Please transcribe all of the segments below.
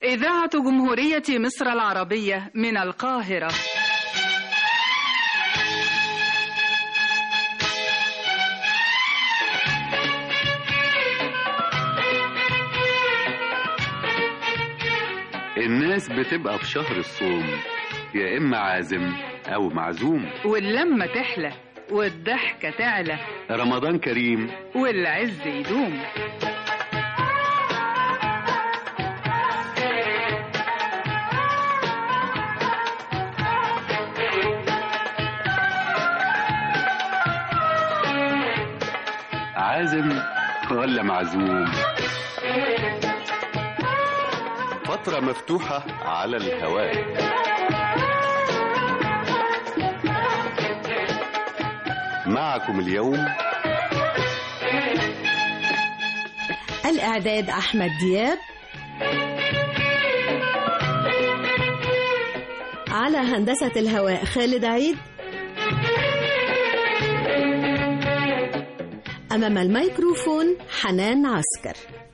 إذاعة جمهورية مصر العربية من القاهرة الناس بتبقى في شهر الصوم يا إما عازم أو معزوم واللمة تحلى والضحكة تعلى رمضان كريم والعز يدوم عازم ولا معزوم فترة مفتوحة على الهواء معكم اليوم الإعداد أحمد دياب على هندسة الهواء خالد عيد أمام الميكروفون حنان عسكر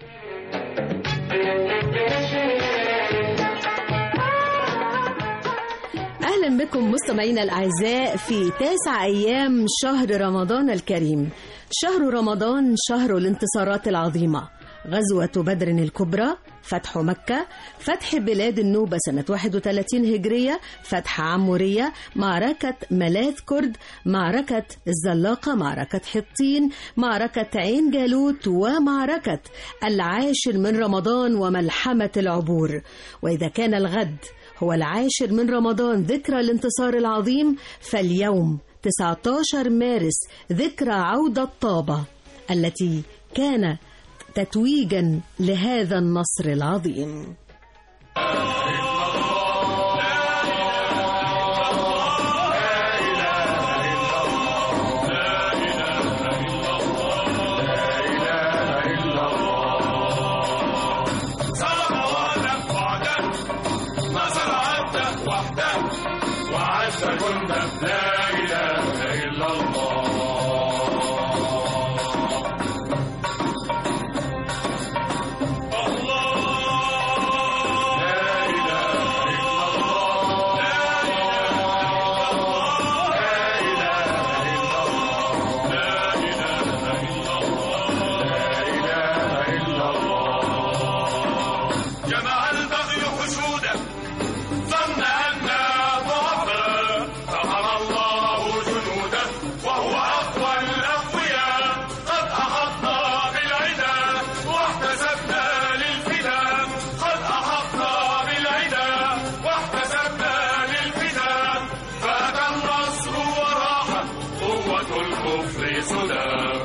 أهلا بكم مستمعينا الأعزاء في تاسع أيام شهر رمضان الكريم شهر رمضان شهر الانتصارات العظيمة غزوة بدر الكبرى فتح مكة فتح بلاد النوبة سنة 31 هجرية فتح عمورية معركة ملاذ كرد معركة الزلاقة معركة حطين معركة عين جالوت ومعركة العاشر من رمضان وملحمة العبور وإذا كان الغد هو العاشر من رمضان ذكرى الانتصار العظيم فاليوم 19 مارس ذكرى عودة طابة التي كان تتويجا لهذا النصر العظيم جمع البغي حشودا ظن أنا ضعفا فأرى الله جنودا وهو أقوى الأقوياء قد أحطنا بالعدا واحتسبنا للفدا قد أحطنا بالعدا واحتسبنا للفدا فأتى النصر وراح قوة الكفر سدى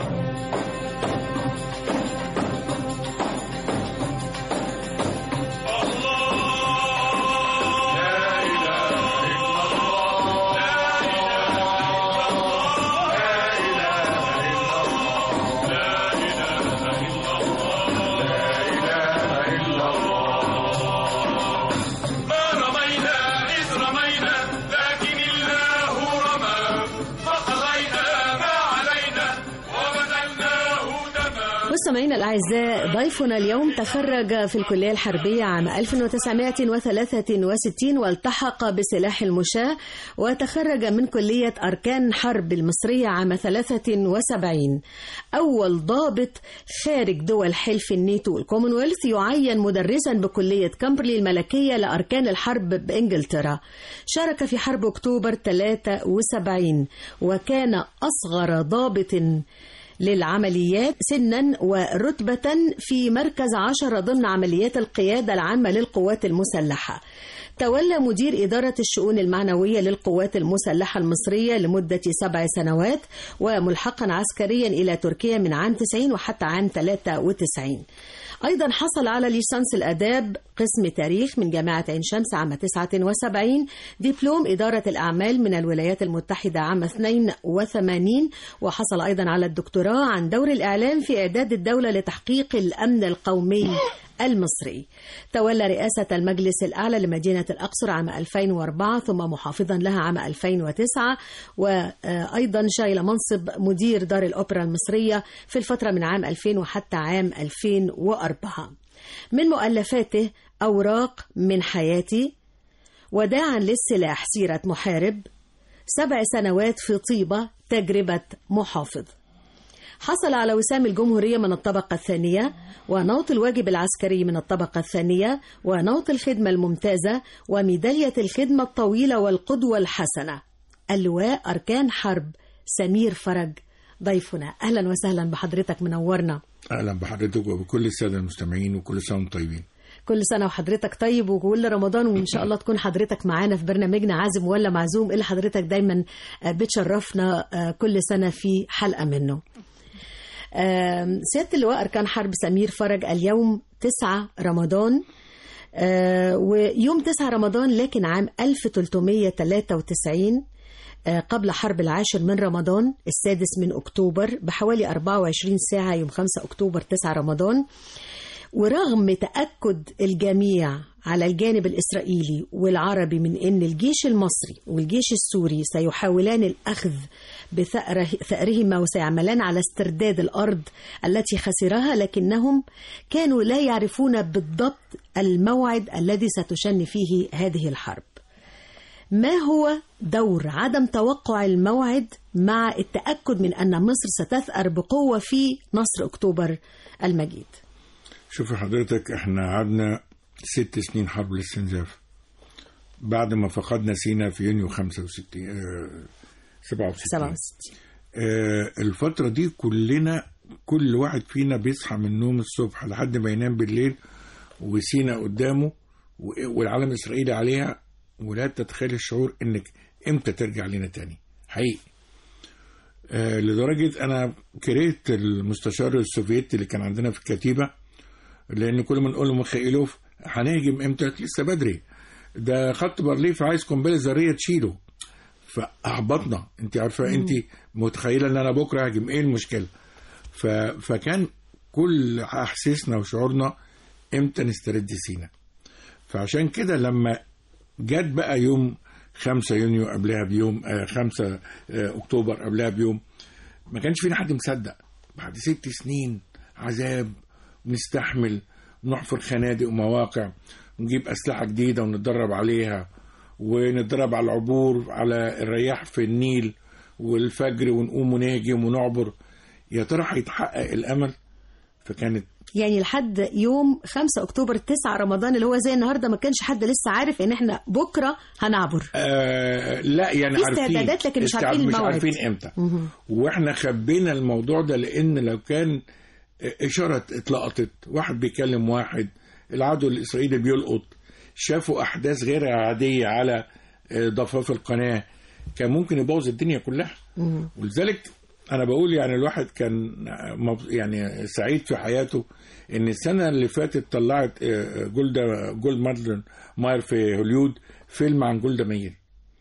ما رمينا إذ رمينا لكن الله رمى فقضينا ما علينا وبذلناه دما مستمعينا الأعزاء ضيفنا اليوم تخرج في الكلية الحربية عام 1963 والتحق بسلاح المشاة وتخرج من كلية أركان حرب المصرية عام 73 أول ضابط خارج دول حلف الناتو والكومنولث يعين مدرسا بكلية كامبرلي الملكية لأركان الحرب بإنجلترا شارك في حرب أكتوبر 73 وكان أصغر ضابط للعمليات سنا ورتبة في مركز عشرة ضمن عمليات القيادة العامة للقوات المسلحة تولى مدير إدارة الشؤون المعنوية للقوات المسلحة المصرية لمدة سبع سنوات وملحقا عسكريا إلى تركيا من عام 90 وحتى عام 93 أيضا حصل على ليسانس الآداب قسم تاريخ من جامعة عين شمس عام 79 دبلوم إدارة الأعمال من الولايات المتحدة عام 82 وحصل أيضا على الدكتوراه عن دور الإعلام في إعداد الدولة لتحقيق الأمن القومي المصري تولى رئاسة المجلس الأعلى لمدينة الأقصر عام 2004 ثم محافظا لها عام 2009 وأيضا شغل منصب مدير دار الأوبرا المصرية في الفترة من عام 2000 وحتى عام 2004 من مؤلفاته أوراق من حياتي وداعا للسلاح سيرة محارب سبع سنوات في طيبة تجربة محافظ حصل على وسام الجمهورية من الطبقة الثانية ونوط الواجب العسكري من الطبقة الثانية ونوط الخدمة الممتازة وميدالية الخدمة الطويلة والقدوة الحسنة اللواء أركان حرب سمير فرج ضيفنا أهلا وسهلا بحضرتك منورنا اهلا بحضرتك وبكل الساده المستمعين وكل سنه وانتم طيبين كل سنة وحضرتك طيب وكل رمضان وإن شاء الله تكون حضرتك معانا في برنامجنا عازم ولا معزوم اللي حضرتك دايما آه، بتشرفنا آه، كل سنة في حلقة منه آم، سيادة اللواء أركان حرب سمير فرج اليوم 9 رمضان آه، ويوم 9 رمضان لكن عام 1393 آه، قبل حرب العاشر من رمضان السادس من أكتوبر بحوالي 24 ساعة يوم 5 أكتوبر 9 رمضان ورغم تأكد الجميع على الجانب الإسرائيلي والعربي من أن الجيش المصري والجيش السوري سيحاولان الأخذ بثأره ثأرهما وسيعملان على استرداد الأرض التي خسرها لكنهم كانوا لا يعرفون بالضبط الموعد الذي ستشن فيه هذه الحرب ما هو دور عدم توقع الموعد مع التأكد من أن مصر ستثأر بقوة في نصر أكتوبر المجيد شوفي حضرتك احنا قعدنا ست سنين حرب الاستنزاف بعد ما فقدنا سينا في يونيو 65 آه 67 67 آه الفترة دي كلنا كل واحد فينا بيصحى من النوم الصبح لحد ما ينام بالليل وسينا قدامه و- والعالم الإسرائيلي عليها ولا تتخيل الشعور انك امتى ترجع لنا تاني حقيقي آه لدرجة انا كرهت المستشار السوفيتي اللي كان عندنا في الكتيبة لان كل ما نقول له ميخائيلوف هنهجم امتى لسه بدري ده خط بارليف عايز قنبله ذريه تشيله فاحبطنا انت عارفه انت متخيله ان انا بكره هاجم ايه المشكله ف... فكان كل احاسيسنا وشعورنا امتى نسترد سينا فعشان كده لما جت بقى يوم 5 يونيو قبلها بيوم آه 5 آه اكتوبر قبلها بيوم ما كانش فينا حد مصدق بعد ست سنين عذاب نستحمل نحفر خنادق ومواقع ونجيب أسلحة جديدة ونتدرب عليها ونتدرب على العبور على الرياح في النيل والفجر ونقوم ونهجم ونعبر يا ترى هيتحقق الأمل فكانت يعني لحد يوم 5 اكتوبر 9 رمضان اللي هو زي النهارده ما كانش حد لسه عارف ان احنا بكره هنعبر آه لا يعني في عارفين استعدادات لكن مش استعد- عارفين مش الموعد. عارفين امتى واحنا خبينا الموضوع ده لان لو كان اشاره اتلقطت واحد بيكلم واحد العدو الاسرائيلي بيلقط شافوا احداث غير عاديه على آه، ضفاف القناه كان ممكن يبوظ الدنيا كلها ولذلك انا بقول يعني الواحد كان مب- يعني سعيد في حياته ان السنه اللي فاتت طلعت آه، جولدا جولد مادلن ماير في هوليود فيلم عن جولدا مير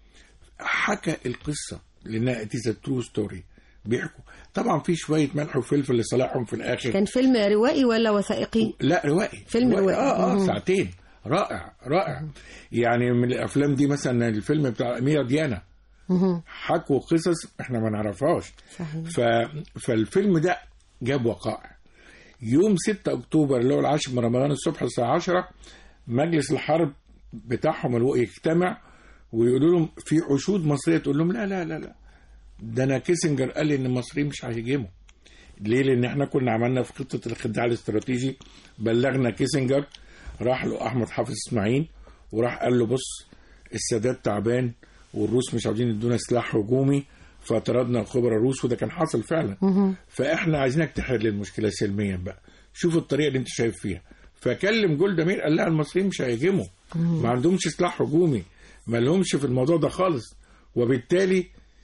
حكى القصه لانها اتيز ترو ستوري بيحكوا طبعا في شويه ملح وفلفل لصالحهم في الاخر كان فيلم روائي ولا وثائقي لا روائي فيلم روائي. اه اه مم. ساعتين رائع رائع يعني من الافلام دي مثلا الفيلم بتاع اميره ديانا مهم. حكوا قصص احنا ما نعرفهاش صحيح ف... فالفيلم ده جاب وقائع يوم 6 اكتوبر اللي هو العاشر من رمضان الصبح الساعه 10 مجلس الحرب بتاعهم الو- يجتمع ويقولوا لهم في حشود مصريه تقول لهم لا لا لا لا ده انا كيسنجر قال لي ان المصريين مش هيهاجموا ليه؟ لان احنا كنا عملنا في خطه الخداع الاستراتيجي بلغنا كيسنجر راح له احمد حافظ اسماعيل وراح قال له بص السادات تعبان والروس مش عاوزين يدونا سلاح هجومي فطردنا الخبراء الروس وده كان حاصل فعلا فاحنا عايزينك تحل المشكله سلميا بقى شوف الطريقه اللي انت شايف فيها فكلم جولدا مير قال لها المصريين مش هيهاجموا ما عندهمش سلاح هجومي ما لهمش في الموضوع ده خالص وبالتالي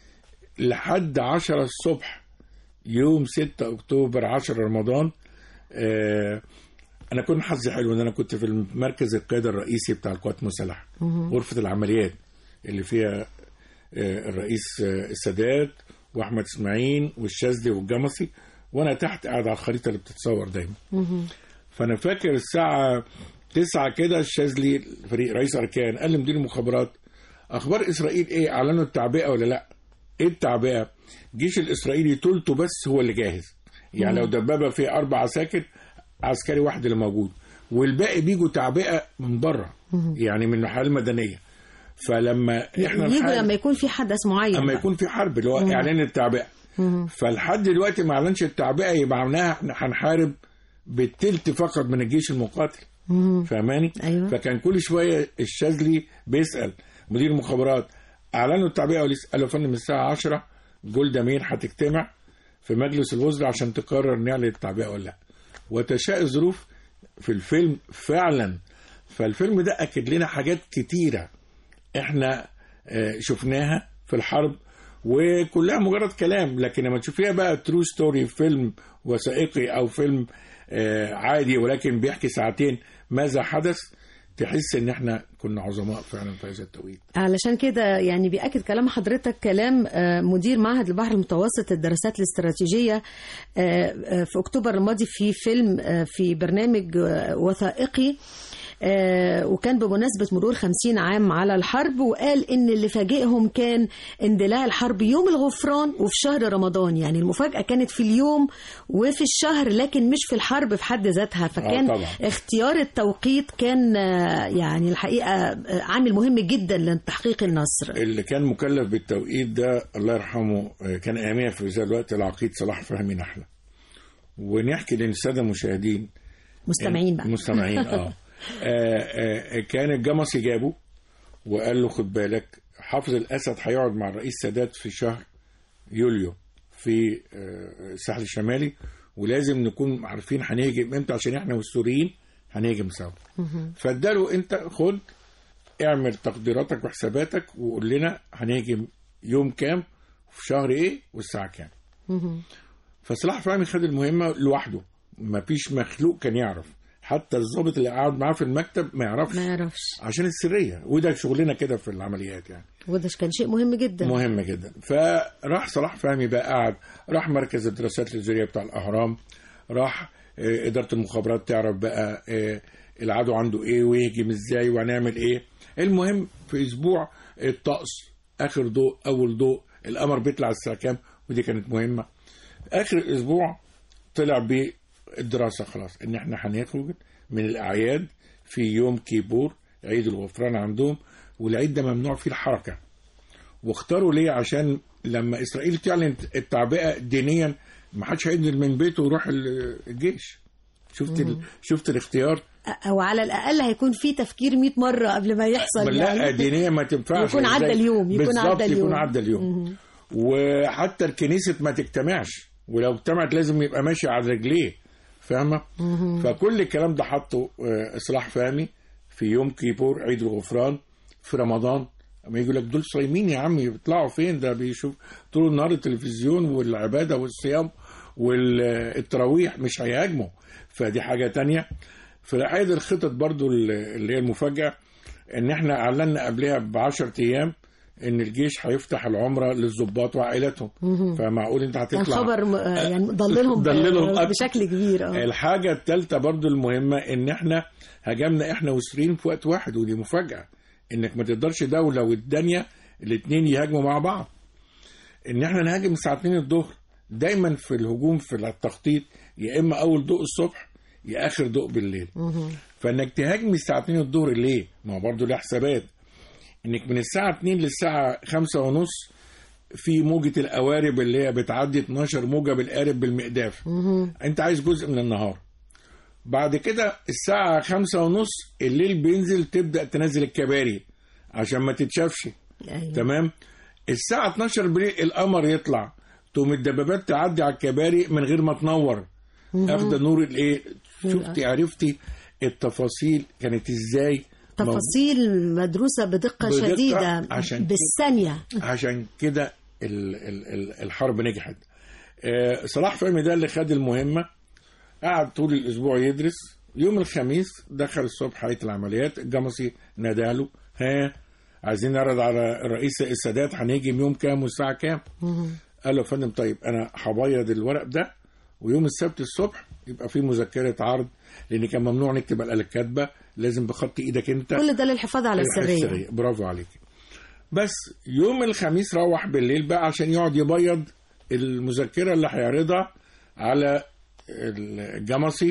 لحد 10 الصبح يوم 6 اكتوبر 10 رمضان آه انا كنت حظي حلو ان انا كنت في المركز القيادة الرئيسي بتاع القوات المسلحه غرفه العمليات اللي فيها آه الرئيس آه السادات واحمد اسماعيل والشاذلي والجمصي وانا تحت قاعد على الخريطه اللي بتتصور دايما فانا فاكر الساعه 9 كده الشاذلي فريق رئيس اركان قال لمدير المخابرات اخبار اسرائيل ايه اعلنوا التعبئه ولا لا ايه التعبئه الجيش الاسرائيلي تلته بس هو اللي جاهز يعني لو دبابه فيها اربع عساكر عسكري واحد اللي موجود والباقي بيجوا تعبئه من بره يعني من الحاله المدنيه فلما احنا يجوا الحال- لما يكون في حدث معين اما بقى. يكون في حرب اللي هو اعلان التعبئه فلحد دلوقتي ما اعلنش التعبئه يبقى معناها احنا هنحارب بالتلت فقط من الجيش المقاتل فاهماني؟ أيوة. فكان كل شويه الشاذلي بيسال مدير المخابرات اعلنوا التعبئه ولا لسه؟ قال له يا فندم الساعه 10 جولدا مير هتجتمع في مجلس الوزراء عشان تقرر نعلن التعبئه ولا لا وتشاء الظروف في الفيلم فعلا فالفيلم ده اكد لنا حاجات كتيره احنا آه، شفناها في الحرب وكلها مجرد كلام لكن لما تشوفيها بقى ترو ستوري فيلم وثائقي او فيلم آه، عادي ولكن بيحكي ساعتين ماذا حدث تحس ان احنا كنا عظماء فعلا في هذا التوقيت علشان كده يعني بيأكد كلام حضرتك كلام آه، مدير معهد البحر المتوسط الدراسات الاستراتيجية آه، آه، في أكتوبر الماضي في فيلم آه، في برنامج آه، وثائقي آه، وكان بمناسبة مرور خمسين عام على الحرب وقال إن اللي فاجئهم كان اندلاع الحرب يوم الغفران وفي شهر رمضان يعني المفاجأة كانت في اليوم وفي الشهر لكن مش في الحرب في حد ذاتها فكان طبعا. اختيار التوقيت كان آه، يعني الحقيقة آه، عامل مهم جدا لتحقيق النصر اللي كان مكلف بالتوقيت ده الله يرحمه آه، كان اياميها في ذا الوقت العقيد صلاح فهمي نحله ونحكي للساده المشاهدين مستمعين بقى مستمعين اه آه، آه، كان الجمصي جابه وقال له خد بالك حافظ الاسد هيقعد مع الرئيس سادات في شهر يوليو في آه، الساحل الشمالي ولازم نكون عارفين هنهجم امتى عشان احنا والسوريين هنهجم سوا فاداله انت خد اعمل تقديراتك وحساباتك وقول لنا هنهجم يوم كام في شهر ايه والساعه كام فصلاح فهمي خد المهمه لوحده ما فيش مخلوق كان يعرف حتى الضابط اللي قاعد معاه في المكتب ما يعرفش ما يعرفش عشان السريه وده شغلنا كده في العمليات يعني وده كان شيء مهم جدا مهم جدا فراح صلاح فهمي بقى قعد راح مركز الدراسات الجزريه بتاع الاهرام راح آه، اداره المخابرات تعرف بقى آه، العدو عنده ايه ويهجم ازاي وهنعمل ايه المهم في اسبوع الطقس اخر ضوء اول ضوء القمر بيطلع الساعه كام ودي كانت مهمه اخر الاسبوع طلع بالدراسه خلاص ان احنا هنخرج من الاعياد في يوم كيبور عيد الغفران عندهم والعيد ده ممنوع فيه الحركه واختاروا ليه عشان لما اسرائيل تعلن التعبئه دينيا ما حدش هينزل من بيته ويروح ال- الجيش شفت ال... شفت الاختيار او على الاقل هيكون في تفكير 100 مره قبل ما يحصل لا يعني دينيا ما تنفعش يكون عدى إزاي؟ اليوم، يكون بالظبط عدى اليوم. يكون عدى اليوم وحتى الكنيسة ما تجتمعش ولو اجتمعت لازم يبقى ماشي على رجليه فاهمة فكل الكلام ده حطه آه، إصلاح فهمي في يوم كيبور عيد الغفران في رمضان اما يقول لك دول صايمين يا عم بيطلعوا فين ده بيشوف طول النهار التلفزيون والعبادة والصيام والتراويح مش هيهاجموا فدي حاجة تانية في أحد الخطط برضو اللي هي المفاجأة ان احنا اعلنا قبلها ب 10 ايام ان الجيش هيفتح العمره للضباط وعائلتهم فمعقول انت كان هتطلع خبر م- آه، يعني ضللهم ضللهم ب- أكتر. بشكل كبير اه الحاجه الثالثه برضو المهمه ان احنا هجمنا احنا وسرين في وقت واحد ودي مفاجاه انك ما تقدرش دوله والدنيا الاثنين يهاجموا مع بعض ان احنا نهاجم الساعه 2 الظهر دايما في الهجوم في التخطيط يا اما اول ضوء الصبح يا اخر ضوء بالليل فانك تهاجمي الساعه 2 الظهر ليه؟ ما هو برضه له حسابات انك من الساعه 2 للساعه 5 ونص في موجة القوارب اللي هي بتعدي 12 موجة بالقارب بالمقداف انت عايز جزء من النهار بعد كده الساعة خمسة ونص الليل بينزل تبدأ تنزل الكباري عشان ما تتشافش أيوة. تمام الساعة 12 بالليل القمر يطلع تقوم الدبابات تعدي على الكباري من غير ما تنور اخده نور الايه شفتي عرفتي التفاصيل كانت ازاي تفاصيل مدروسه بدقه, بدقة شديده عشان بالثانيه عشان كده ال- ال- ال- الحرب نجحت آه، صلاح فهمي ده اللي خد المهمة قعد طول الأسبوع يدرس يوم الخميس دخل الصبح هيئة العمليات الجمصي ناداله ها عايزين نعرض على الرئيس السادات هنهجم يوم كام والساعة كام قال له يا فندم طيب أنا هبيض الورق ده ويوم السبت الصبح يبقى في مذكرة عرض لأن كان ممنوع نكتب على الكاتبة لازم بخط إيدك أنت كل ده للحفاظ على السريه برافو عليك بس يوم الخميس روح بالليل بقى عشان يقعد يبيض المذكره اللي هيعرضها على الجمصي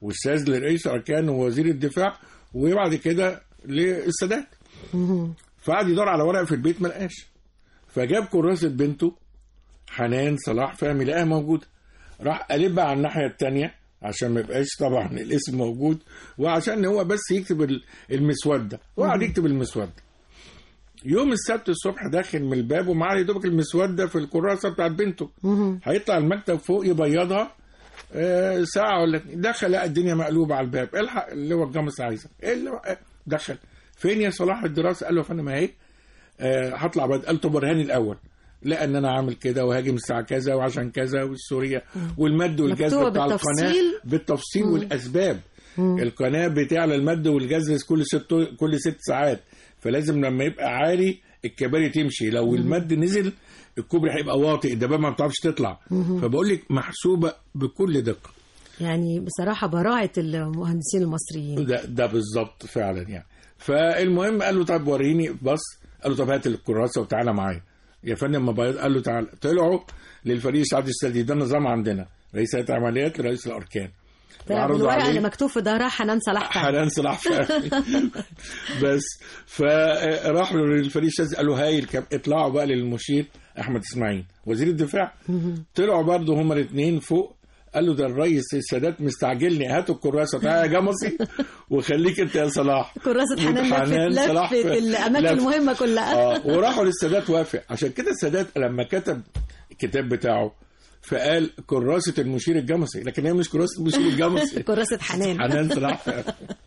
واستاذ لرئيس اركان ووزير الدفاع وبعد كده للسادات فقعد يدور على ورقه في البيت ما لقاش فجاب كراسه بنته حنان صلاح فهمي لقاها موجوده راح قلبها على الناحيه الثانيه عشان ما يبقاش طبعا الاسم موجود وعشان هو بس يكتب ال- المسوده وقعد يكتب المسوده يوم السبت الصبح داخل من الباب ومعاه يا دوبك المسوده في الكراسه بتاعت بنته هيطلع المكتب فوق يبيضها آه، ساعه ولا اتنين. دخل لقى الدنيا مقلوبه على الباب الحق اللي هو الجامعه عايزه ايه اللي هو- دخل فين يا صلاح الدراسه قال له يا فندم اهي آه، هطلع بعد قال طب ورهاني الاول لا ان انا عامل كده وهاجم الساعه كذا وعشان كذا والسوريه والمد والجذب مكتوبة بتاع القناه بالتفصيل؟ بالتفصيل والاسباب القناه بتعلى المد والجذب كل ست كل ست ساعات فلازم لما يبقى عالي الكباري تمشي لو المد نزل الكوبري هيبقى واطي الدبابه ما بتعرفش تطلع فبقول لك محسوبه بكل دقه يعني بصراحة براعة المهندسين المصريين ده ده بالظبط فعلا يعني فالمهم قال له طب وريني بص قال له طب هات الكراسه وتعالى معايا يا فندم ما بيض قال له تعالى طلعوا للفريق سعد السديد ده النظام عندنا رئيس هيئه العمليات لرئيس الاركان طيب وعرضوا الورقة عليه- اللي مكتوب في ظهرها حنان صلاح فهمي. حنان صلاح فهمي بس فراح للفريق الشاذ قال له هايل كم اطلعوا بقى للمشير احمد اسماعيل وزير الدفاع طلعوا برضه هما الاثنين فوق قال له ده الرئيس السادات مستعجلني هاتوا الكراسه تعالى يا جمصي وخليك انت يا صلاح كراسة حنان حنان لفت صلاح لفت ف- الأماكن لف. المهمة كلها اه وراحوا للسادات وافق عشان كده السادات لما كتب الكتاب بتاعه فقال كراسه المشير الجمصي لكن هي مش كراسه المشير الجمصي كراسة حنان حنان صلاح فهمي.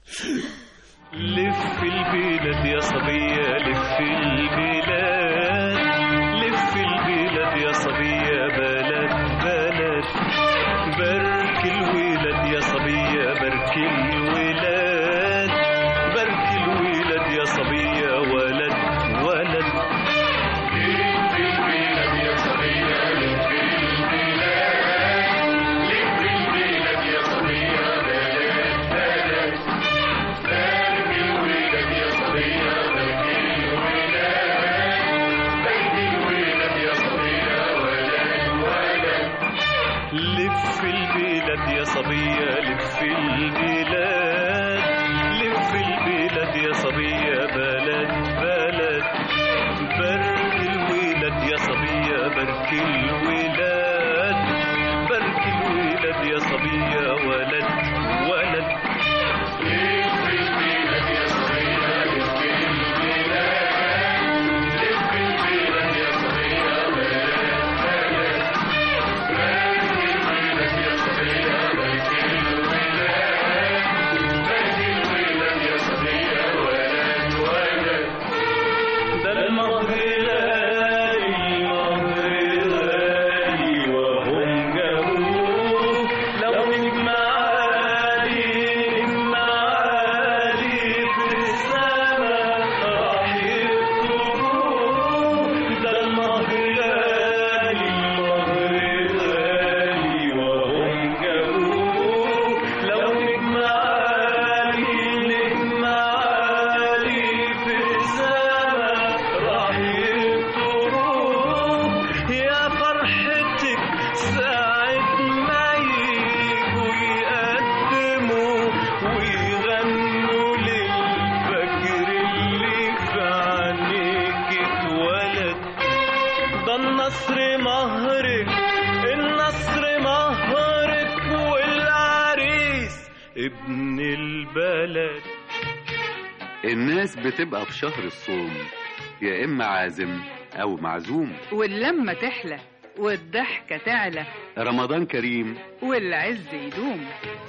لف البلاد يا صبية لف البلاد لف البلاد يا صبية بلد بلد بارك الولاد يا صبية بارك الولاد بارك الولاد يا صبية ولد ولد لف البلاد يا صبية لف البلاد لف البلاد يا صبية بلد بلد بارك الولاد يا صبية بارك الولاد بارك الولاد يا صبية ولد ولد لف البلاد يا صبية لف البلاد لف البلاد يا صبية بلد بلد بارك الولاد يا صبية بارك الولاد بارك الولاد يا صبية ولد ولد لف البلاد يا صبية لف البلاد لف البلاد يا صبية بلد بلد بارك الولاد يا صبية بارك الولاد بارك الولاد يا صبية ولد ولد ده المهر غالي المهر غالي وهم جابوه لو نجم عالي نجم عالي في السما راح يكتبوه ده المهر غالي المهر غالي وهم جابوه لو نجم عالي نجم عالي في السما راح يكتبوه يا فرحتك ساعة ما يجوا يقدموا ويغنوا للفجر اللي في عينيك اتولد ده النصر مهرك النصر مهرك والعريس ابن البلد الناس بتبقى في شهر الصوم يا إما عازم أو معزوم واللمة تحلى والضحكة تعلى رمضان كريم والعز يدوم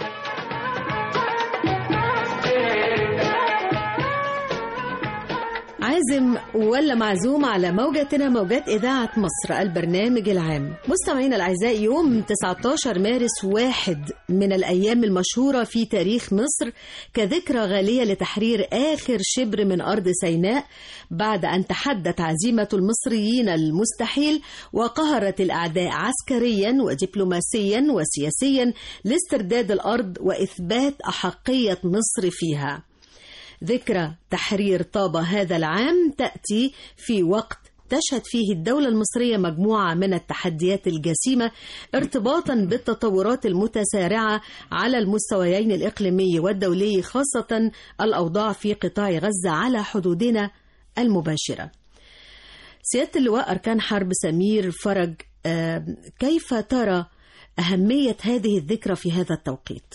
عازم ولا معزوم على موجتنا موجات إذاعة مصر البرنامج العام مستمعينا الأعزاء يوم 19 مارس واحد من الأيام المشهورة في تاريخ مصر كذكرى غالية لتحرير آخر شبر من أرض سيناء بعد أن تحدت عزيمة المصريين المستحيل وقهرت الأعداء عسكريا ودبلوماسيا وسياسيا لاسترداد الأرض وإثبات أحقية مصر فيها ذكرى تحرير طابة هذا العام تأتي في وقت تشهد فيه الدولة المصرية مجموعة من التحديات الجسيمة ارتباطا بالتطورات المتسارعة على المستويين الإقليمي والدولي خاصة الأوضاع في قطاع غزة على حدودنا المباشرة سيادة اللواء أركان حرب سمير فرج آه، كيف ترى أهمية هذه الذكرى في هذا التوقيت؟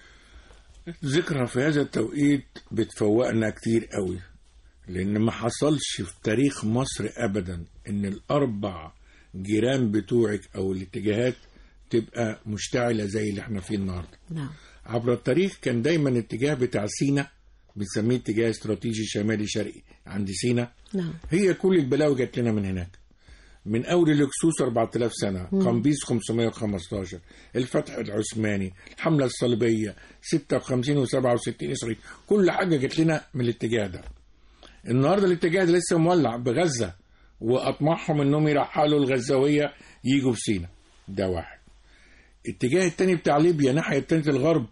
ذكرى في هذا التوقيت بتفوقنا كتير قوي لان ما حصلش في تاريخ مصر ابدا ان الاربع جيران بتوعك او الاتجاهات تبقى مشتعله زي اللي احنا فيه النهارده نعم عبر التاريخ كان دايما الاتجاه بتاع سينا بنسميه اتجاه استراتيجي شمالي شرقي عند سينا نعم هي كل البلاوي جات لنا من هناك من اول الاكسوس 4000 سنه قمبيز 515 الفتح العثماني الحمله الصليبيه 56 و67 اسرائيل كل حاجه جات لنا من الاتجاه ده النهارده الاتجاه ده لسه مولع بغزه واطمعهم انهم يرحلوا الغزاويه يجوا في سينا ده واحد الاتجاه التاني بتاع ليبيا ناحيه التانية الغرب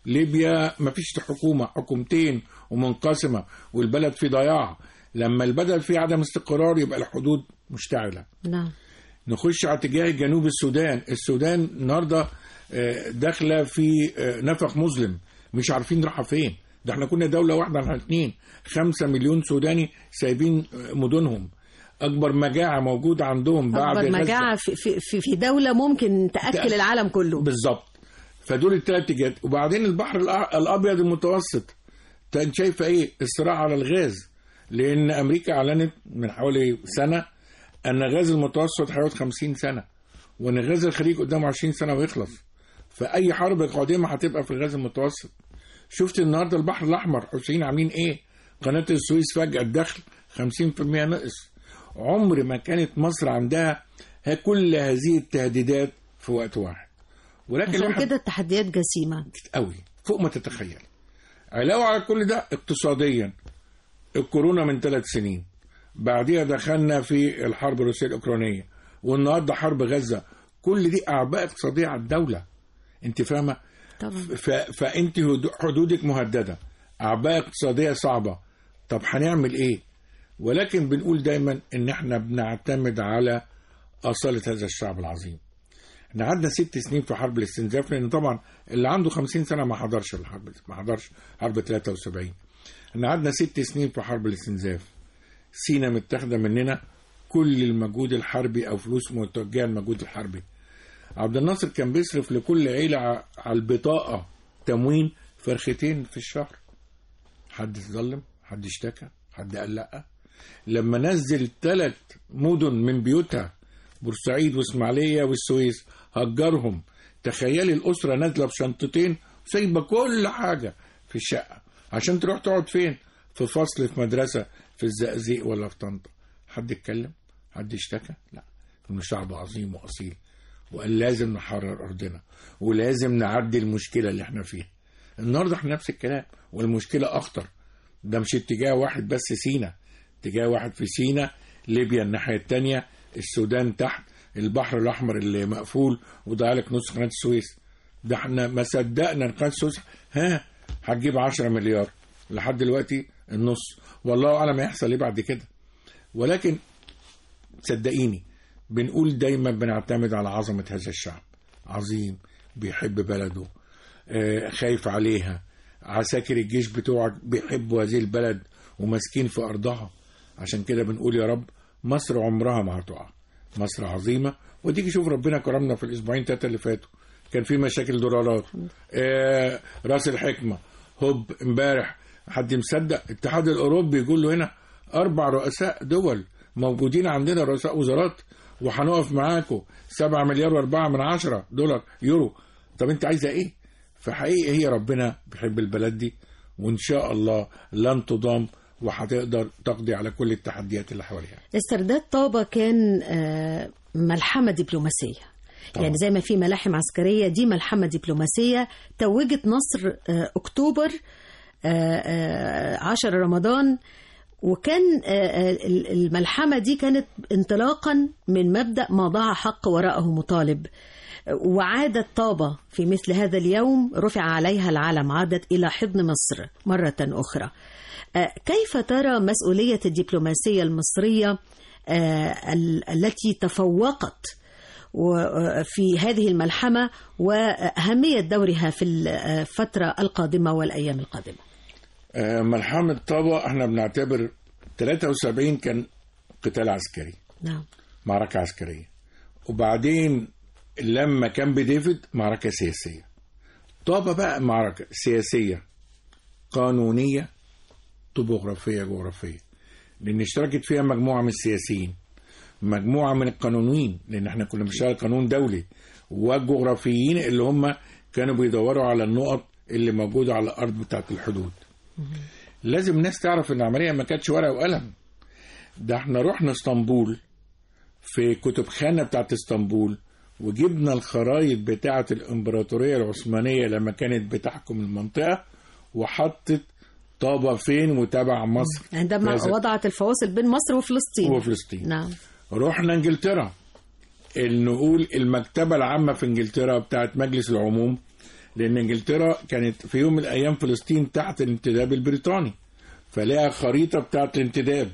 ليبيا مفيش حكومه حكومتين ومنقسمه والبلد في ضياع لما البلد فيه عدم استقرار يبقى الحدود مشتعله نعم نخش على اتجاه جنوب السودان السودان النهارده آه، داخله في آه، نفق مظلم مش عارفين رايحه فين ده احنا كنا دوله واحده عن اتنين خمسة مليون سوداني سايبين آه، مدنهم اكبر مجاعه موجوده عندهم بعد أكبر غزة. مجاعة في, في, في, في دولة ممكن تأكل تأكل. العالم العالم كله بالظبط فدول الثلاث اتجاهات وبعدين البحر الأ- الابيض المتوسط انت شايفه ايه الصراع على الغاز لان امريكا اعلنت من حوالي سنه ان غاز المتوسط هيقعد 50 سنه وان غاز الخليج قدامه 20 سنه ويخلص فاي حرب قادمه هتبقى في الغاز المتوسط شفت النهارده البحر الاحمر حسين عاملين ايه قناه السويس فجاه الدخل 50% نقص عمر ما كانت مصر عندها ها- كل هذه التهديدات في وقت واحد ولكن عشان الواحد كده التحديات جسيمة قوي فوق ما تتخيل علاوه على كل ده اقتصاديا الكورونا من ثلاث سنين بعديها دخلنا في الحرب الروسيه الاوكرانيه والنهارده حرب غزه كل دي اعباء اقتصاديه على الدوله انت فاهمه طبعا ف... فانت هدو- حدودك مهدده اعباء اقتصاديه صعبه طب هنعمل ايه ولكن بنقول دايما ان احنا بنعتمد على اصاله هذا الشعب العظيم احنا قعدنا ست سنين في حرب الاستنزاف لان طبعا اللي عنده خمسين سنه ما حضرش الحرب ما حضرش حرب 73 احنا قعدنا ست سنين في حرب الاستنزاف سينا متاخده مننا كل المجهود الحربي او فلوس متوجهه المجهود الحربي عبد الناصر كان بيصرف لكل عيله ع- على البطاقه تموين فرختين في الشهر حد اتظلم حد اشتكى حد قال لا لما نزل ثلاث مدن من بيوتها بورسعيد واسماعيليه والسويس هجرهم تخيلي الاسره نازله بشنطتين سايبه كل حاجه في الشقه عشان تروح تقعد فين في فصل في مدرسه في الزقازيق ولا في طنطا حد اتكلم حد اشتكى لا انه شعب عظيم واصيل وقال لازم نحرر ارضنا ولازم نعدي المشكله اللي احنا فيها النهارده احنا نفس الكلام والمشكله اخطر ده مش اتجاه واحد بس سينا اتجاه واحد في سينا ليبيا الناحيه الثانيه السودان تحت البحر الاحمر اللي مقفول وضيع لك نص قناه السويس ده احنا ما صدقنا ان قناه السويس ها هتجيب 10 مليار لحد دلوقتي النص والله اعلم هيحصل ايه بعد كده ولكن صدقيني بنقول دايما بنعتمد على عظمه هذا الشعب عظيم بيحب بلده آه، خايف عليها عساكر الجيش بتوعك بيحبوا هذه البلد وماسكين في ارضها عشان كده بنقول يا رب مصر عمرها ما هتقع مصر عظيمه وتيجي شوف ربنا كرمنا في الاسبوعين ثلاثه اللي فاتوا كان في مشاكل دولارات آه راس الحكمه هوب امبارح حد مصدق الاتحاد الاوروبي يقول له هنا اربع رؤساء دول موجودين عندنا رؤساء وزارات وهنقف معاكم 7 مليار واربعة من عشرة دولار يورو طب انت عايزه ايه فحقيقي هي ربنا بيحب البلد دي وان شاء الله لن تضام وهتقدر تقضي على كل التحديات اللي حواليها استرداد طابة كان آه، ملحمة دبلوماسية طبعا. يعني زي ما في ملاحم عسكرية دي ملحمة دبلوماسية توجت مصر آه، أكتوبر آه، آه، 10 رمضان وكان آه، آه، الملحمة دي كانت انطلاقا من مبدأ ما ضاع حق وراءه مطالب وعادت طابة في مثل هذا اليوم رفع عليها العلم عادت إلى حضن مصر مرة أخرى آه، كيف ترى مسؤولية الدبلوماسية المصرية آه، ال- التي تفوقت و- في هذه الملحمة وأهمية دورها في الفترة القادمة والأيام القادمة آه، ملحمة طابة احنا بنعتبر 73 كان قتال عسكري نعم معركة عسكرية وبعدين لما كان بديفيد معركة سياسية طابة بقى معركة سياسية قانونية طبوغرافية جغرافية لأن اشتركت فيها مجموعة من السياسيين مجموعة من القانونيين لأن احنا كنا بنشتغل قانون دولي والجغرافيين اللي هم كانوا بيدوروا على النقط اللي موجودة على الأرض بتاعت الحدود لازم الناس تعرف ان العملية ما كانتش ورقة وقلم ده احنا رحنا اسطنبول في كتب خانة بتاعت اسطنبول وجبنا الخرايط بتاعة الإمبراطورية العثمانية لما كانت بتحكم المنطقة وحطت طابة فين وتبع مصر عندما كذا. وضعت الفواصل بين مصر وفلسطين وفلسطين نعم رحنا انجلترا ال- نقول المكتبة العامة في انجلترا بتاعت مجلس العموم لأن انجلترا كانت في يوم من الأيام فلسطين تحت الانتداب البريطاني فلقى خريطة بتاعت الانتداب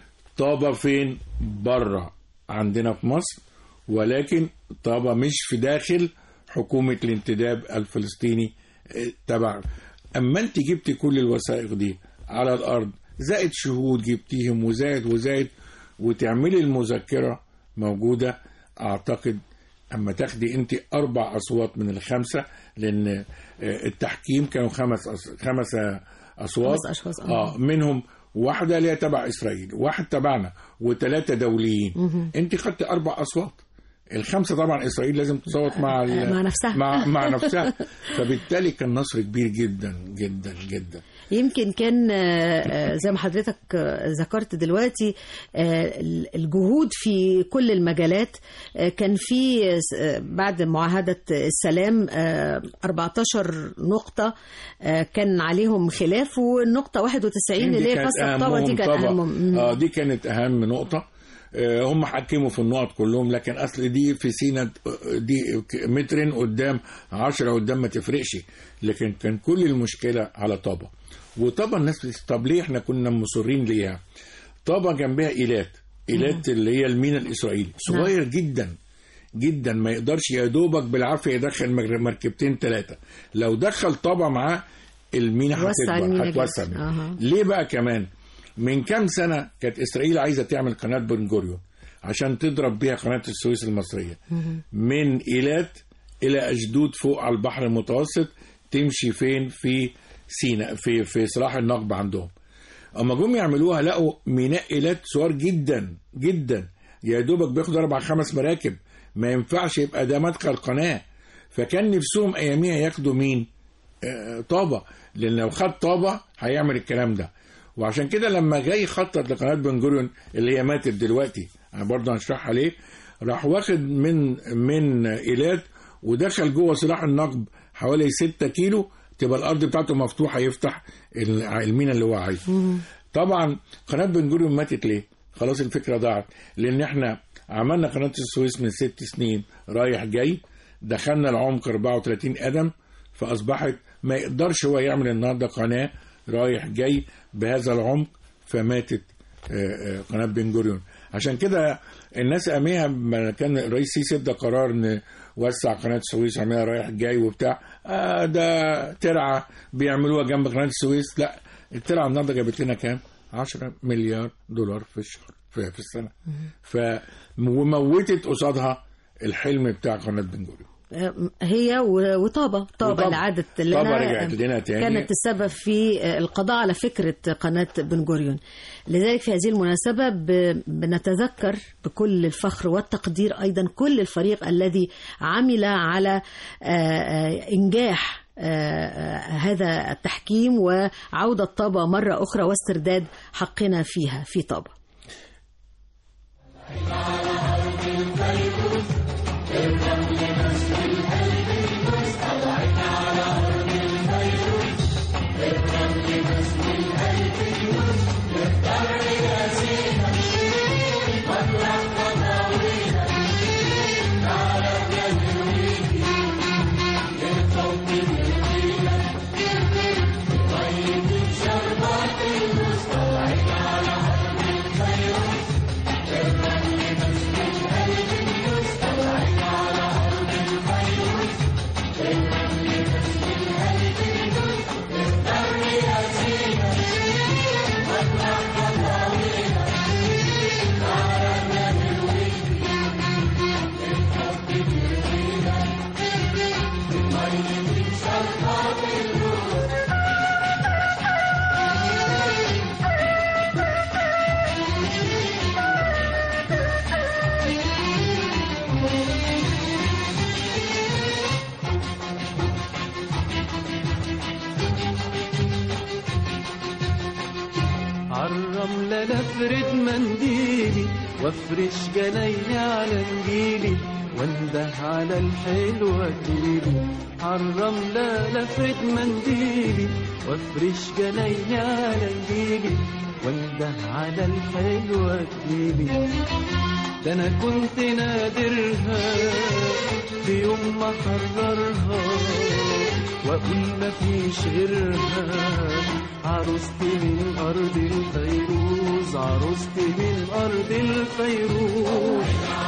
طابة فين بره عندنا في مصر ولكن طابة مش في داخل حكومة الانتداب الفلسطيني اه، تبع أما أنت جبت كل الوثائق دي على الأرض زائد شهود جبتيهم وزائد وزائد وتعملي المذكرة موجودة أعتقد أما تاخدي أنت أربع أصوات من الخمسة لأن اه، التحكيم كانوا خمس أص- خمس أصوات خمس أشخاص، آه. آه منهم واحدة اللي هي تبع إسرائيل واحد تبعنا وثلاثة دوليين أنت خدت أربع أصوات الخمسة طبعا إسرائيل لازم تصوت مع ال- مع نفسها. مع, مع نفسها فبالتالي كان نصر كبير جدا جدا جدا يمكن كان آه، آه، زي ما حضرتك آه، ذكرت دلوقتي آه، الجهود في كل المجالات آه، كان في آه، بعد معاهدة السلام آه، 14 نقطة آه، كان عليهم خلاف والنقطة 91 اللي هي كانت خاصة بطبعا دي أهمهم كانت طبعا. أهمهم اه دي كانت اهم نقطه آه، هم حكموا في النقط كلهم لكن اصل دي في سينا آه، دي ك- مترين قدام عشرة قدام ما تفرقش لكن كان كل المشكله على طابه وطابه الناس بتس- طب ليه احنا كنا مصرين ليها طابه جنبها ايلات ايلات اللي هي المينا الاسرائيلي صغير جدا جدا ما يقدرش يا دوبك بالعافيه يدخل مر- مركبتين ثلاثه لو دخل طابه معاه المينا وسع هتكبر المينا هتوسع جدا. المينا. أها. ليه بقى كمان من كام سنة كانت إسرائيل عايزة تعمل قناة بن جوريون عشان تضرب بيها قناة السويس المصرية من إيلات إلى أشدود فوق على البحر المتوسط تمشي فين في سيناء في في صلاح النقب عندهم اما جم يعملوها لقوا ميناء ايلات صغير جدا جدا يا دوبك بياخد اربع خمس مراكب ما ينفعش يبقى ده مدخل قناه فكان نفسهم اياميها ياخدوا مين؟ آه، طابه لان لو خد طابه هيعمل الكلام ده وعشان كده لما جاي يخطط لقناه بن جوريون اللي هي ماتت دلوقتي انا برضه هشرحها ليه راح واخد من من ايلات ودخل جوه سلاح النقب حوالي 6 كيلو تبقى الارض بتاعته مفتوحه يفتح ال- المينا اللي هو عايزه طبعا قناه بن جوريون ماتت ليه خلاص الفكره ضاعت لان احنا عملنا قناه السويس من ست سنين رايح جاي دخلنا العمق 34 قدم فاصبحت ما يقدرش هو يعمل النهارده قناه رايح جاي بهذا العمق فماتت آه، آه، قناه بن جوريون عشان كده الناس اميها لما كان الرئيس سيسي ادى قرار ان وسع قناه السويس عملها رايح جاي وبتاع آه ده ترعه بيعملوها جنب قناه السويس لا الترعه النهارده جابت لنا كام؟ 10 مليار دولار في الشهر في, في السنه ف وموتت قصادها الحلم بتاع قناه بن جوريون هي و- وطابة طابة وطابة. اللي عادت لنا طابة رجعت لنا تاني. كانت السبب في القضاء على فكرة قناة بن جوريون لذلك في هذه المناسبة ب- بنتذكر بكل الفخر والتقدير أيضا كل الفريق الذي عمل على آه، آه، إنجاح آه، آه، هذا التحكيم وعودة طابة مرة أخرى واسترداد حقنا فيها في طابة عالرملة لفرد منديلي وافرش جناي على نجيلي وانده على الحلوة تجيلي عالرملة لفرد منديلي وافرش جناي على نجيلي وانده على الحلوة تجيلي ده انا كنت نادرها في يوم ما حررها واقول مفيش غيرها عروستي من ارض الفيروز عروستي من ارض الفيروز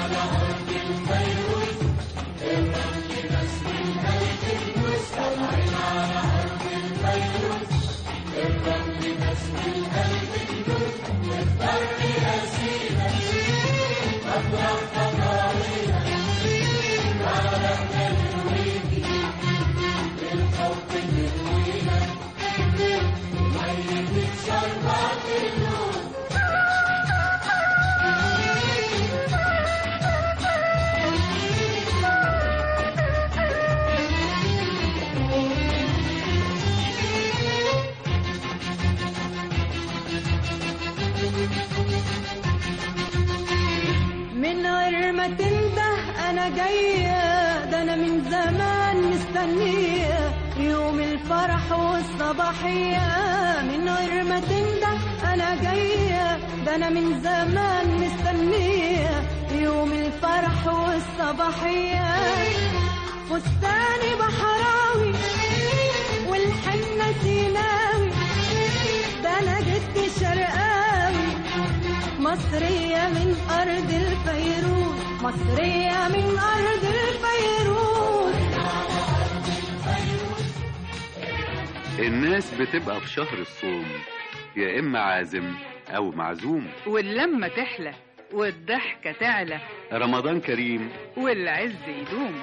من غير ما تنده انا جايه ده انا من زمان مستنيه يوم الفرح والصباحيه من غير ما تنده انا جايه ده انا من زمان مستنيه يوم الفرح والصباحيه فستاني بحراوي والحنه سيناوي ده انا جدي شرقاوي مصرية من أرض الفيروز مصرية من أرض الفيروز الناس بتبقى في شهر الصوم يا إما عازم أو معزوم واللمة تحلى والضحكة تعلى رمضان كريم والعز يدوم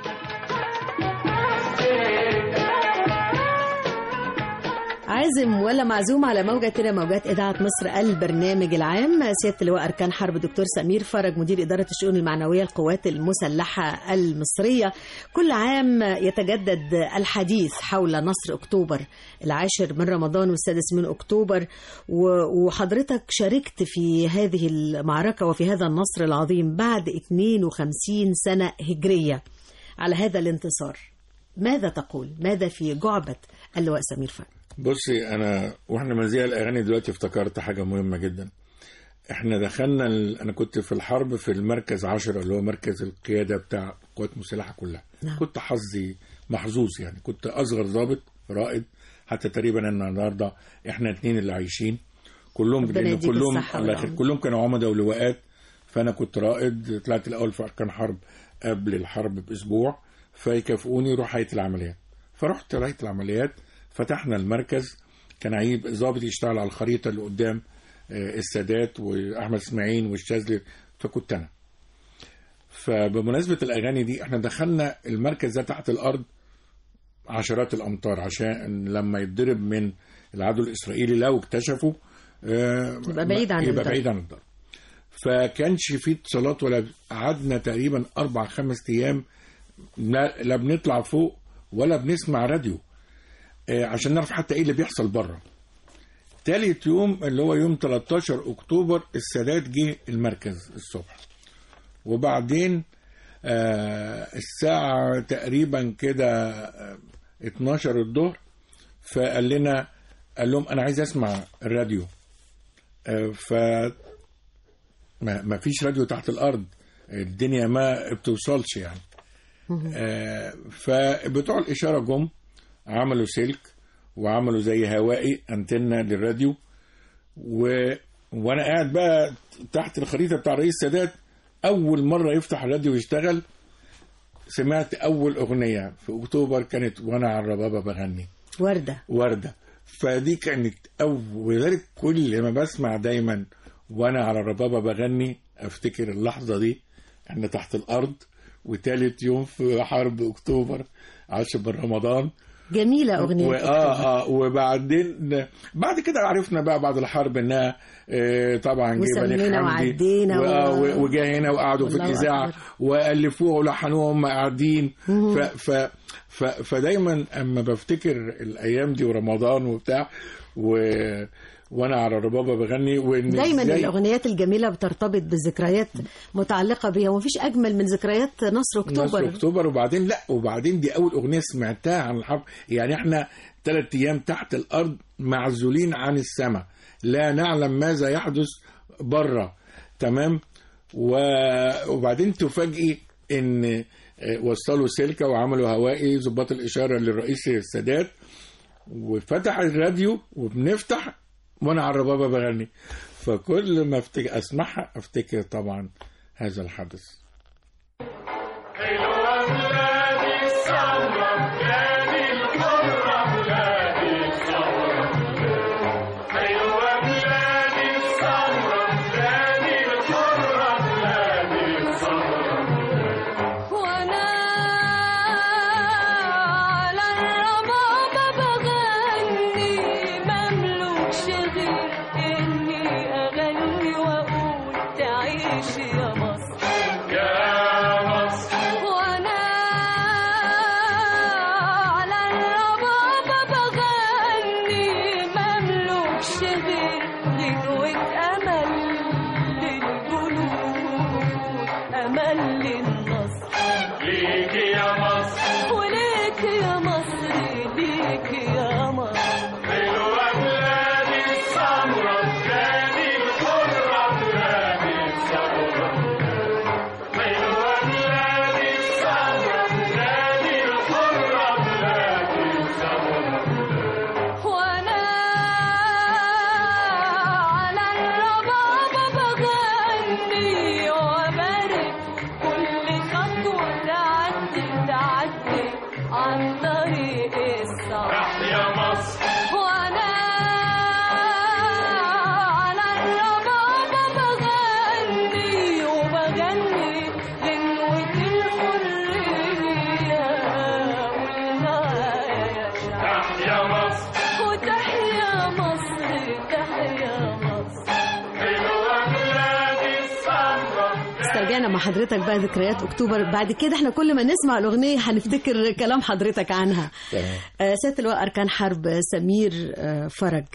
عازم ولا معزوم على موجة موجات إذاعة مصر البرنامج العام سيادة اللواء أركان حرب دكتور سمير فرج مدير إدارة الشؤون المعنوية القوات المسلحة المصرية كل عام يتجدد الحديث حول نصر أكتوبر العاشر من رمضان والسادس من أكتوبر و- وحضرتك شاركت في هذه المعركة وفي هذا النصر العظيم بعد 52 سنة هجرية على هذا الانتصار ماذا تقول؟ ماذا في جعبة اللواء سمير فرج؟ بصي انا واحنا مذيع الاغاني دلوقتي افتكرت حاجه مهمه جدا احنا دخلنا ال... انا كنت في الحرب في المركز عشرة اللي هو مركز القياده بتاع القوات المسلحه كلها نعم. كنت حظي محظوظ يعني كنت اصغر ضابط رائد حتى تقريبا انا النهارده احنا اتنين اللي عايشين كلهم ربنا لأن يديك كلهم الصحة الله يخليك والعافية. كلهم كانوا عمده ولواءات فانا كنت رائد طلعت الاول في اركان حرب قبل الحرب باسبوع فيكافئوني روح هيئه العمليات فرحت هيئه العمليات فتحنا المركز كان عيب ظابط يشتغل على الخريطه اللي قدام آه، السادات واحمد اسماعيل والشاذلي فكنت انا فبمناسبه الاغاني دي احنا دخلنا المركز ده تحت الارض عشرات الامتار عشان لما يتضرب من العدو الاسرائيلي لو اكتشفوا آه، يبقى بعيد عن يبقى الضرب. بعيد عن الضرب فكانش في اتصالات ولا قعدنا تقريبا اربع خمس ايام لا لا بنطلع فوق ولا بنسمع راديو آه، عشان نعرف حتى ايه اللي بيحصل بره تالت يوم اللي هو يوم 13 اكتوبر السادات جه المركز الصبح وبعدين آه الساعة تقريبا كده آه، 12 الظهر فقال لنا قال لهم انا عايز اسمع الراديو آه ف ما ما فيش راديو تحت الارض الدنيا ما بتوصلش يعني آه فبتوع الاشاره جم عملوا سلك وعملوا زي هوائي انتنه للراديو و... وانا قاعد بقى تحت الخريطه بتاع رئيس السادات اول مره يفتح الراديو ويشتغل سمعت اول اغنيه في اكتوبر كانت وانا على الربابه بغني وردة ورده فدي كانت أول ولذلك كل ما بسمع دايما وانا على الربابه بغني افتكر اللحظه دي احنا تحت الارض وتالت يوم في حرب اكتوبر عشر من رمضان جميلة أغنية و- اه اه وبعدين بعد كده عرفنا بقى بعد الحرب انها آه طبعا جه بني وسمينا حمدي وعدينا و- آه، و- و- وجا هنا وقعدوا في الله الاذاعه أكبر. والفوها ولحنوها هم قاعدين ف ف ف فدايما اما بفتكر الايام دي ورمضان وبتاع و وانا على الربابه بغني وان دايما إزاي- الاغنيات الجميله بترتبط بذكريات متعلقه بيها ومفيش اجمل من ذكريات نصر اكتوبر نصر اكتوبر وبعدين لا وبعدين دي اول اغنيه سمعتها عن الحرب يعني احنا ثلاث ايام تحت الارض معزولين عن السماء لا نعلم ماذا يحدث بره تمام و- وبعدين تفاجئي ان آه، وصلوا سلكه وعملوا هوائي ضباط الاشاره للرئيس السادات وفتح الراديو وبنفتح وانا على الربابه بغني فكل ما افتكر اسمعها افتكر طبعا هذا الحدث وانا على الربابة بغني مملوكش غير اني اغني واقول تعيش يا مصر وانا على الربابة بغني مملوكش غير غنوة امل للجنود امل للنصر ليك يا مصر وليك يا مصر ليك يا مصر وانا على الربابة بغني وبارك كل خطوة تعدي تعدي عن طريق الصعب يا مصر وانا على الربابة بغني وبغني غنوة الحرية والمعايا يا شعب يا مصر وتحيا مصر تحيا مصر حلوة بلادي السمرة استرجعنا مع حضرتك بقى ذكريات اكتوبر بعد كده احنا كل ما نسمع الاغنيه هنفتكر كلام حضرتك عنها تمام. آه، سياده اللواء اركان حرب سمير آه، فرج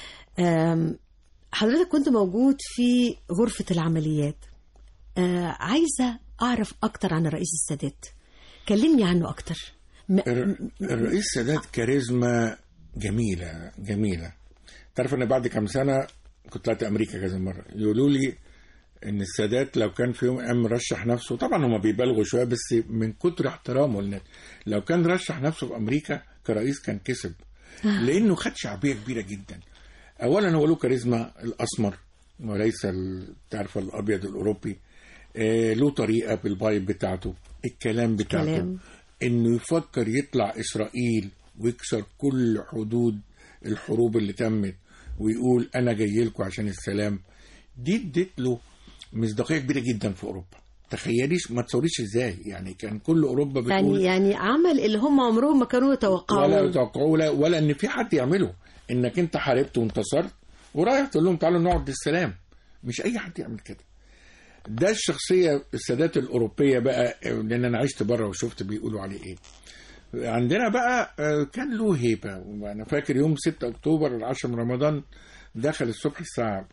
آم، حضرتك كنت موجود في غرفه العمليات آه، عايزه اعرف اكتر عن الرئيس السادات كلمني عنه اكتر م- الر- الرئيس سادات كاريزما جميلة جميلة تعرف ان بعد كام سنة كنت طلعت امريكا كذا مرة يقولوا لي ان السادات لو كان في يوم قام رشح نفسه طبعا هما بيبالغوا شوية بس من كتر احترامه للناس لو كان رشح نفسه في امريكا كرئيس كان كسب لانه خد شعبية كبيرة جدا اولا هو له كاريزما الاسمر وليس ال- تعرف الابيض الاوروبي آه، له طريقة بالبايب بتاعته الكلام بتاعته كلام. انه يفكر يطلع اسرائيل ويكسر كل حدود الحروب اللي تمت ويقول انا جاي لكم عشان السلام دي ادت له مصداقيه كبيره جدا في اوروبا تخيليش ما تصوريش ازاي يعني كان كل اوروبا يعني بتقول يعني عمل اللي هم عمرهم ما كانوا ولا يتوقعوه يتوقعوا ولا, ولا ان في حد يعمله انك انت حاربت وانتصرت ورايح تقول لهم تعالوا نقعد للسلام مش اي حد يعمل كده ده الشخصيه السادات الاوروبيه بقى لان انا عشت بره وشفت بيقولوا عليه ايه عندنا بقى آه، كان له هيبه وانا فاكر يوم 6 اكتوبر العاشر من رمضان دخل الصبح الساعه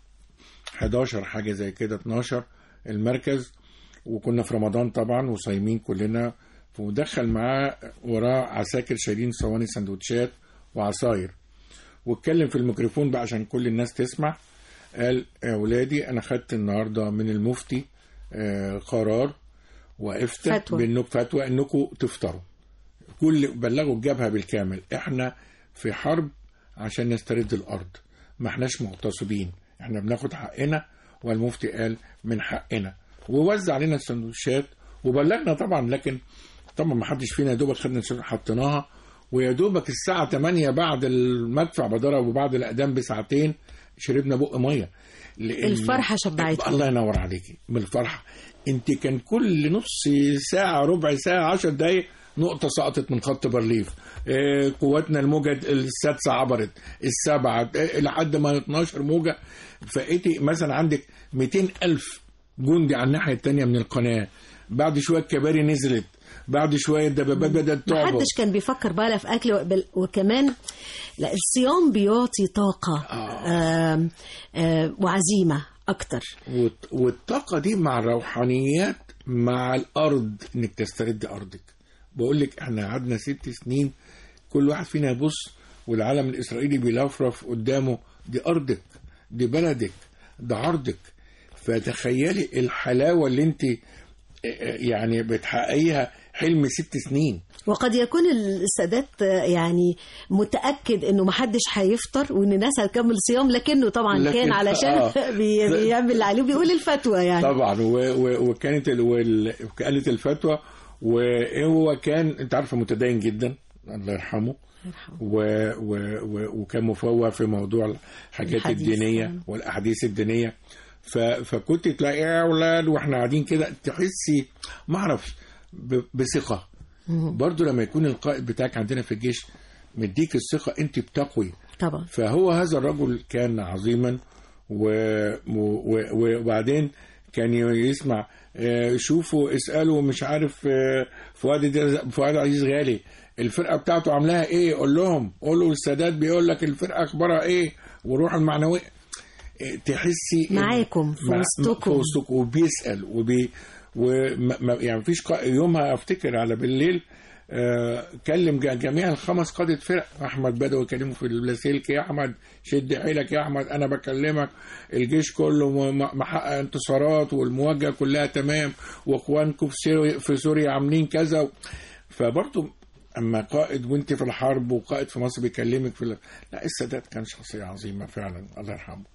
11 حاجه زي كده 12 المركز وكنا في رمضان طبعا وصايمين كلنا ودخل معاه وراه عساكر شايلين صواني سندوتشات وعصاير واتكلم في الميكروفون بقى عشان كل الناس تسمع قال يا ولادي انا خدت النهارده من المفتي آه، قرار وافتى فتوى. بانكم فتوى انكم تفطروا كل بلغوا الجبهه بالكامل احنا في حرب عشان نسترد الارض ما احناش مغتصبين احنا بناخد حقنا والمفتي قال من حقنا ووزع علينا السندوتشات وبلغنا طبعا لكن طبعا ما حدش فينا يا دوبك خدنا السندوتشات حطيناها ويا دوبك الساعه 8 بعد المدفع بضرب وبعد الاذان بساعتين شربنا بق ميه لأن- الفرحة شبعتنا. الله ينور عليكي من الفرحه انت كان كل نص ساعه ربع ساعه 10 دقايق نقطة سقطت من خط بارليف آه، قواتنا الموجة السادسة عبرت السبعة آه، لحد ما 12 موجة فقيتي مثلا عندك 200 ألف جندي على الناحية التانية من القناة بعد شوية الكباري نزلت بعد شويه الدبابات بدات تعبر محدش كان بيفكر بقى لا في اكل وبل- وكمان لا الصيام بيعطي طاقه آم آم وعزيمه اكتر والط- والطاقة دي مع الروحانيات مع الأرض إنك تسترد أرضك بقول لك إحنا قعدنا ست سنين كل واحد فينا يبص والعالم الإسرائيلي بيلفرف قدامه دي أرضك دي بلدك ده عرضك فتخيلي الحلاوة اللي أنت يعني بتحققيها حلم ست سنين وقد يكون السادات يعني متاكد انه محدش هيفطر وان الناس هتكمل صيام لكنه طبعا لكن- كان علشان آه. بي- بيعمل اللي عليه وبيقول الفتوى يعني طبعا و و وكانت ال وال- وكانت الفتوى وهو كان انت عارفه متدين جدا الله يرحمه و و و وكان مفوه في موضوع الحاجات الحديث، الدينيه آه. والاحاديث الدينيه ف فكنت تلاقي يا اولاد واحنا قاعدين كده تحسي ما اعرفش ب- بثقه برضو لما يكون القائد بتاعك عندنا في الجيش مديك الثقه انت بتقوي طبعا فهو هذا الرجل كان عظيما و... و... و... وبعدين كان يسمع آه، شوفوا اسالوا مش عارف آه، فؤاد ده- فؤاد عزيز غالي الفرقه بتاعته عاملاها ايه قول لهم قولوا السادات بيقول لك الفرقه اخبارها ايه وروح المعنويه آه، تحسي إن- معاكم، في مع- وسطكم. في وسطكم وبيسال وبي وما ما- يعني مفيش قا... يومها افتكر على بالليل آه، كلم ج- جميع الخمس قادة فرق احمد بدوي كلمه في اللاسلكي يا احمد شد حيلك يا احمد انا بكلمك الجيش كله م- م- محقق انتصارات والمواجهه كلها تمام واخوانكم في سوريا في سوريا عاملين كذا فبرضه اما قائد وانت في الحرب وقائد في مصر بيكلمك في ال- لا السادات كان شخصيه عظيمه فعلا الله يرحمه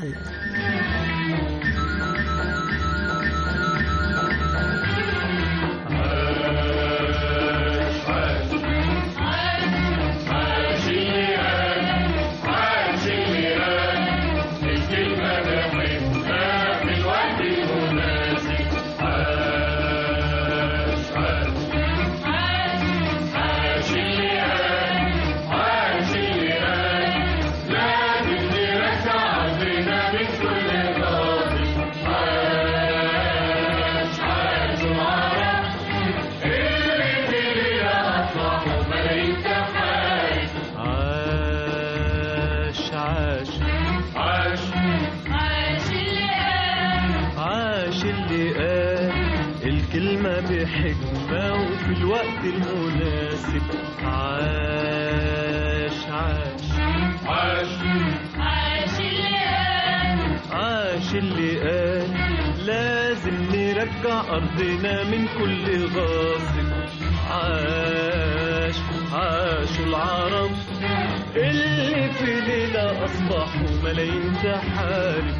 عاش عاش عاش عاش اللي قال عاش اللي قال الكلمة بحكمة وفي الوقت المناسب عاش عاش عاش عاش اللي قال عاش اللي قال لازم نرجع أرضنا من كل غاصب عاش عاشوا العرب اللي في ليلة أصبحوا ملايين تحارب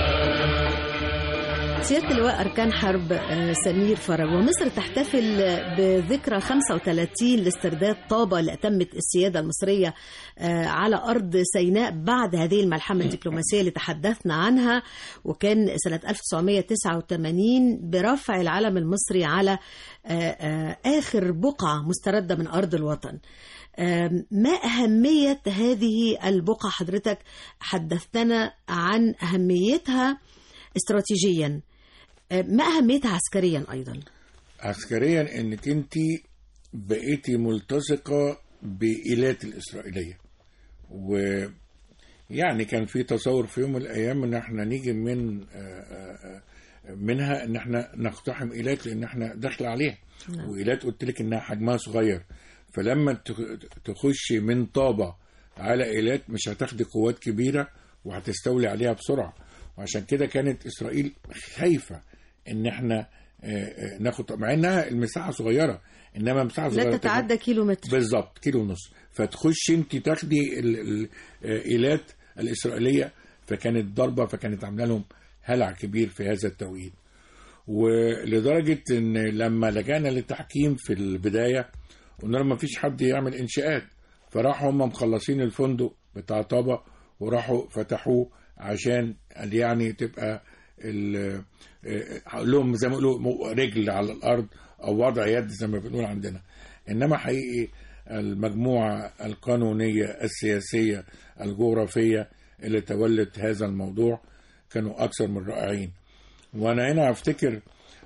سيادة اللواء أركان حرب آه، سمير فرج ومصر تحتفل بذكرى 35 لاسترداد طابة اللي أتمت السيادة المصرية آه، على أرض سيناء بعد هذه الملحمة الدبلوماسية اللي تحدثنا عنها وكان سنة 1989 برفع العلم المصري على آه، آه، آخر بقعة مستردة من أرض الوطن آم، ما أهمية هذه البقعة حضرتك حدثتنا عن أهميتها استراتيجيا آه، ما أهميتها عسكريا أيضا عسكريا انك انت بقيتي ملتصقه بإيلات الإسرائيلية و يعني كان في تصور في يوم من الأيام إن احنا نيجي من آه، آه، آه، منها إن احنا نقتحم إيلات لأن احنا داخل عليها وإيلات قلت لك إنها حجمها صغير فلما تخ- تخشي من طابة على إيلات مش هتاخدي قوات كبيرة وهتستولي عليها بسرعة وعشان كده كانت إسرائيل خايفة إن احنا آه، آه، ناخد مع إنها المساحة صغيرة إنما مساحة صغيرة لا تتعدى كيلو متر بالظبط كيلو ونص فتخش انت تاخدي ال- ال- الايلات الاسرائيليه فكانت ضربه فكانت عامله لهم هلع كبير في هذا التوقيت ولدرجه ان لما لجانا للتحكيم في البدايه قلنا لهم ما فيش حد يعمل انشاءات فراحوا هم مخلصين الفندق بتاع طابا وراحوا فتحوه عشان قال يعني تبقى ال- اه، هقول لهم زي ما يقولوا مو- رجل على الارض او وضع يد زي ما بنقول عندنا انما حقيقي المجموعه القانونيه السياسيه الجغرافيه اللي تولت هذا الموضوع كانوا اكثر من رائعين وانا هنا افتكر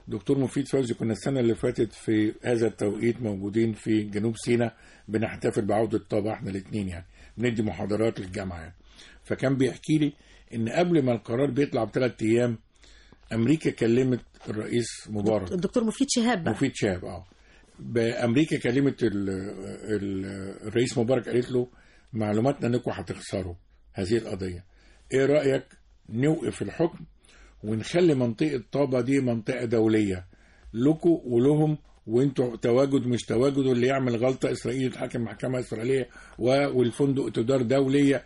دكتور مفيد فوزي كنا السنة اللي فاتت في هذا التوقيت موجودين في جنوب سيناء بنحتفل بعودة طابة احنا الاثنين يعني بندي محاضرات للجامعة يعني. فكان بيحكي لي ان قبل ما القرار بيطلع بثلاث ايام امريكا كلمت الرئيس مبارك الدكتور مفيد شهاب بقى مفيد شهاب اه بامريكا كلمت ال ال الرئيس مبارك قالت له معلوماتنا انكم هتخسروا هذه القضيه ايه رايك نوقف الحكم ونخلي منطقه طابه دي منطقه دوليه لكم ولهم وانتوا تواجد مش تواجد واللي يعمل غلطه اسرائيل يتحاكم محكمه اسرائيليه و- والفندق تدار دوليه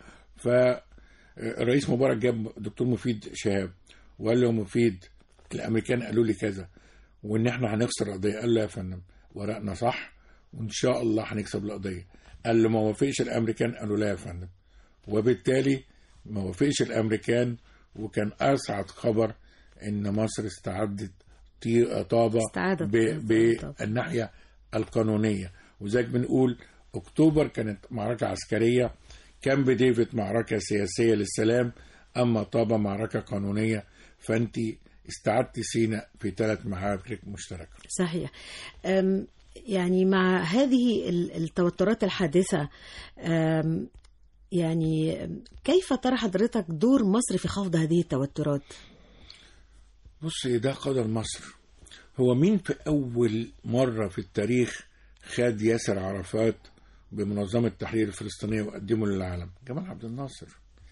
فالرئيس مبارك جاب دكتور مفيد شهاب وقال له مفيد الامريكان قالوا لي كذا وان احنا هنخسر القضيه قال له يا فندم ورقنا صح وان شاء الله هنكسب القضيه قال له ما وافقش الامريكان قالوا لا يا فندم وبالتالي ما وافقش الامريكان وكان اسعد خبر ان مصر استعدت طي- طابه استعادت ب- طابة. بالناحيه القانونيه وذلك بنقول اكتوبر كانت معركه عسكريه كامب ديفيد معركه سياسيه للسلام اما طابه معركه قانونيه فانت استعدت سيناء في ثلاث معارك مشتركه صحيح أم، يعني مع هذه ال- التوترات الحادثة أم، يعني أم، كيف ترى حضرتك دور مصر في خفض هذه التوترات؟ بص ده قدر مصر هو مين في أول مرة في التاريخ خد ياسر عرفات بمنظمة التحرير الفلسطينية وقدمه للعالم جمال عبد الناصر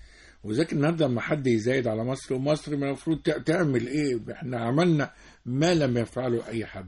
وذلك النهارده لما حد يزايد على مصر ومصر المفروض تع- تعمل ايه احنا عملنا ما لم يفعله اي حد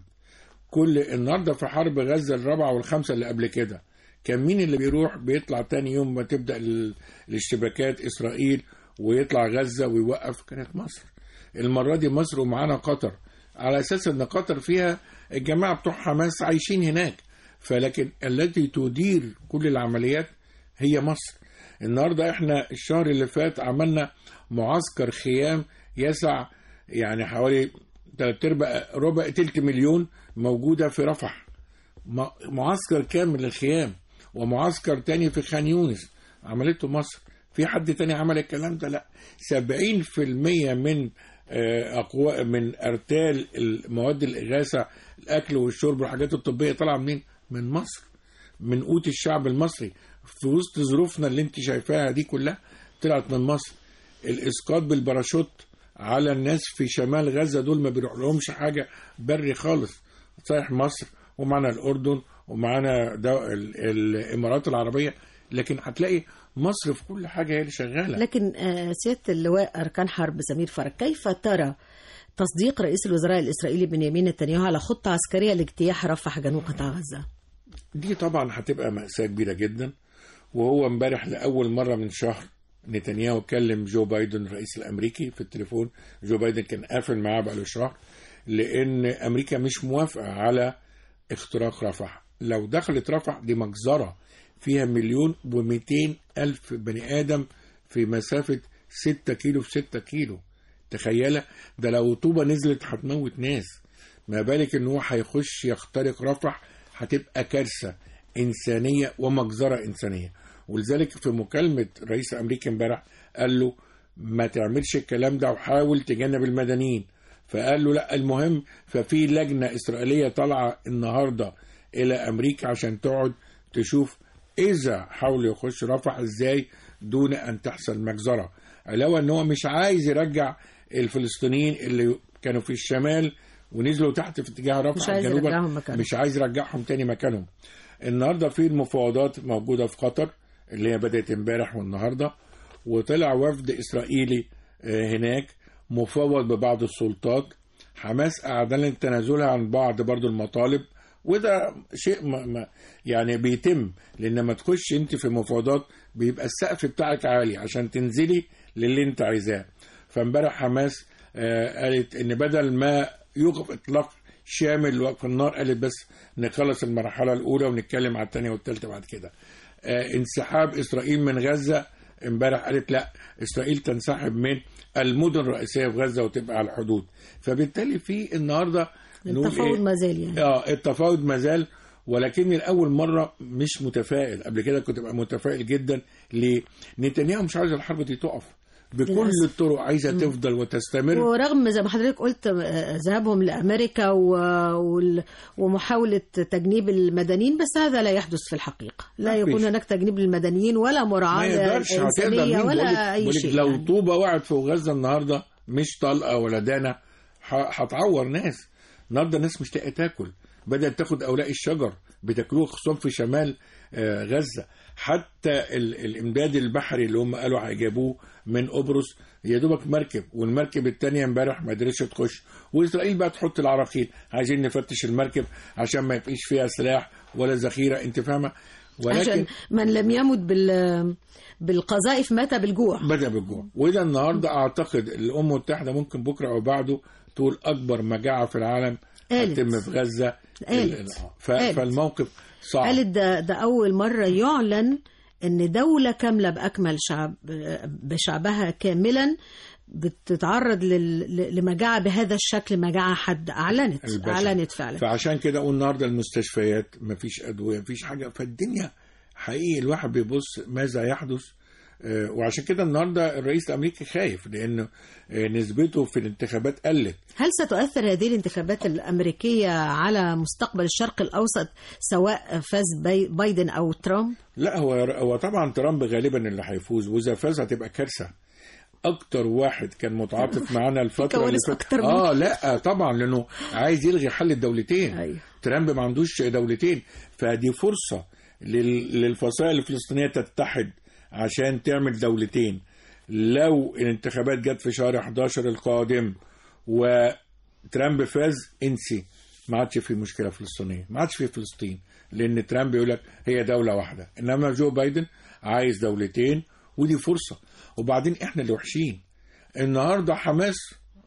كل النهارده في حرب غزه الرابعه والخامسه اللي قبل كده كان مين اللي بيروح بيطلع تاني يوم ما تبدا ال- الاشتباكات اسرائيل ويطلع غزه ويوقف كانت مصر المره دي مصر ومعانا قطر على اساس ان قطر فيها الجماعه بتوع حماس عايشين هناك فلكن التي تدير كل العمليات هي مصر النهارده احنا الشهر اللي فات عملنا معسكر خيام يسع يعني حوالي تلات ارباع ربع تلت مليون موجوده في رفح م- معسكر كامل للخيام ومعسكر تاني في خان يونس عملته مصر في حد تاني عمل الكلام ده لا 70% من آه، أقوى من أرتال المواد الإغاثة الأكل والشرب والحاجات الطبية طالعة منين؟ من مصر من قوت الشعب المصري في وسط ظروفنا اللي انت شايفاها دي كلها طلعت من مصر الإسقاط بالباراشوت على الناس في شمال غزة دول ما بيروح لهمش حاجة بري خالص صحيح مصر ومعنا الأردن ومعنا دو... ال... الإمارات العربية لكن هتلاقي مصر في كل حاجة هي اللي شغالة لكن آه، سيادة اللواء أركان حرب سمير فرج كيف ترى تصديق رئيس الوزراء الإسرائيلي بنيامين نتنياهو على خطة عسكرية لاجتياح رفح جنوب قطاع غزة؟ دي طبعا هتبقى مأساة كبيرة جدا وهو امبارح لأول مرة من شهر نتنياهو كلم جو بايدن الرئيس الأمريكي في التليفون جو بايدن كان قافل معاه بقاله شهر لأن أمريكا مش موافقة على اختراق رفح لو دخلت رفح دي مجزرة فيها مليون ومئتين ألف بني آدم في مسافة ستة كيلو في ستة كيلو تخيلة ده لو طوبة نزلت هتموت ناس ما بالك ان هو هيخش يخترق رفح هتبقى كارثة إنسانية ومجزرة إنسانية ولذلك في مكالمة رئيس أمريكا امبارح قال له ما تعملش الكلام ده وحاول تجنب المدنيين فقال له لا المهم ففي لجنة إسرائيلية طالعة النهاردة إلى أمريكا عشان تقعد تشوف إذا حاول يخش رفح إزاي دون أن تحصل مجزرة علاوة أن هو مش عايز يرجع الفلسطينيين اللي كانوا في الشمال ونزلوا تحت في اتجاه رفح مش عايز جنوبا يرجعهم مكانهم. مش عايز يرجعهم تاني مكانهم النهارده في المفاوضات موجوده في قطر اللي هي بدات امبارح والنهارده وطلع وفد اسرائيلي آه، هناك مفوض ببعض السلطات حماس اعلنت تنازلها عن بعض برضو المطالب وده شيء ما ما يعني بيتم لان ما تخش انت في مفاوضات بيبقى السقف بتاعك عالي عشان تنزلي للي انت عايزاه فامبارح حماس آه، قالت ان بدل ما يوقف اطلاق شامل وقف النار قالت بس نخلص المرحله الاولى ونتكلم على الثانيه والثالثه بعد كده آه، انسحاب اسرائيل من غزه امبارح قالت لا اسرائيل تنسحب من المدن الرئيسيه في غزه وتبقى على الحدود فبالتالي في النهارده نقول التفاوض إيه؟ ما زال يعني اه التفاوض ما زال ولكني لاول مره مش متفائل قبل كده كنت ابقى متفائل جدا ليه؟ نتنياهو مش عايز الحرب دي تقف بكل للأسف. الطرق عايزه تفضل وتستمر ورغم زي ما حضرتك قلت آه، ذهابهم لامريكا و- وال- ومحاوله تجنيب المدنيين بس هذا لا يحدث في الحقيقه لا ما يكون فيش. هناك تجنيب للمدنيين ولا ما مراعاه يقدرش هتقدر انسانيه مين بقولك- ولا اي بقولك شيء لو يعني. طوبه وقعت فوق غزه النهارده مش طلقه ولا دانه ح- هتعور ناس النهارده الناس مش لاقيه تاكل بدات تاخد اوراق الشجر بتاكلوه خصوصا في شمال آه، غزه حتى ال- الامداد البحري اللي هم قالوا هيجابوه من قبرص يا دوبك مركب والمركب الثانيه امبارح ما قدرتش تخش واسرائيل بقى تحط العراقيل عايزين نفتش المركب عشان ما يبقيش فيها سلاح ولا ذخيره انت فاهمه عشان من لم يمت بال بالقذائف مات بالجوع بدأ بالجوع وإذا النهارده أعتقد الأمم المتحدة ممكن بكرة أو بعده تقول أكبر مجاعة في العالم قالت. هتتم في غزة قالت. ال- ف... قالت. فالموقف صعب قالت ده, ده أول مرة يعلن أن دولة كاملة بأكمل شعب بشعبها كاملا بتتعرض لل- ل- لمجاعة بهذا الشكل مجاعة حد أعلنت البشر. أعلنت فعلا فعشان كده أقول النهارده المستشفيات مفيش أدوية مفيش حاجة فالدنيا حقيقي الواحد بيبص ماذا يحدث آه، وعشان كده النهارده الرئيس الامريكي خايف لان آه، نسبته في الانتخابات قلت هل ستؤثر هذه الانتخابات الأمريكية على مستقبل الشرق الأوسط سواء فاز بي- بايدن أو ترامب؟ لا هو هو طبعا ترامب غالبا اللي هيفوز واذا فاز هتبقى كارثه اكتر واحد كان متعاطف معانا الفتره اللي كوارث فاتت أكتر من اه لا طبعا لانه عايز يلغي حل الدولتين أيوة. ترامب ما عندوش دولتين فدي فرصه لل- للفصائل الفلسطينيه تتحد عشان تعمل دولتين لو الانتخابات جت في شهر 11 القادم وترامب فاز انسي ما عادش في مشكله فلسطينيه ما عادش في فلسطين لان ترامب يقول لك هي دوله واحده انما جو بايدن عايز دولتين ودي فرصه وبعدين احنا اللي وحشين النهارده حماس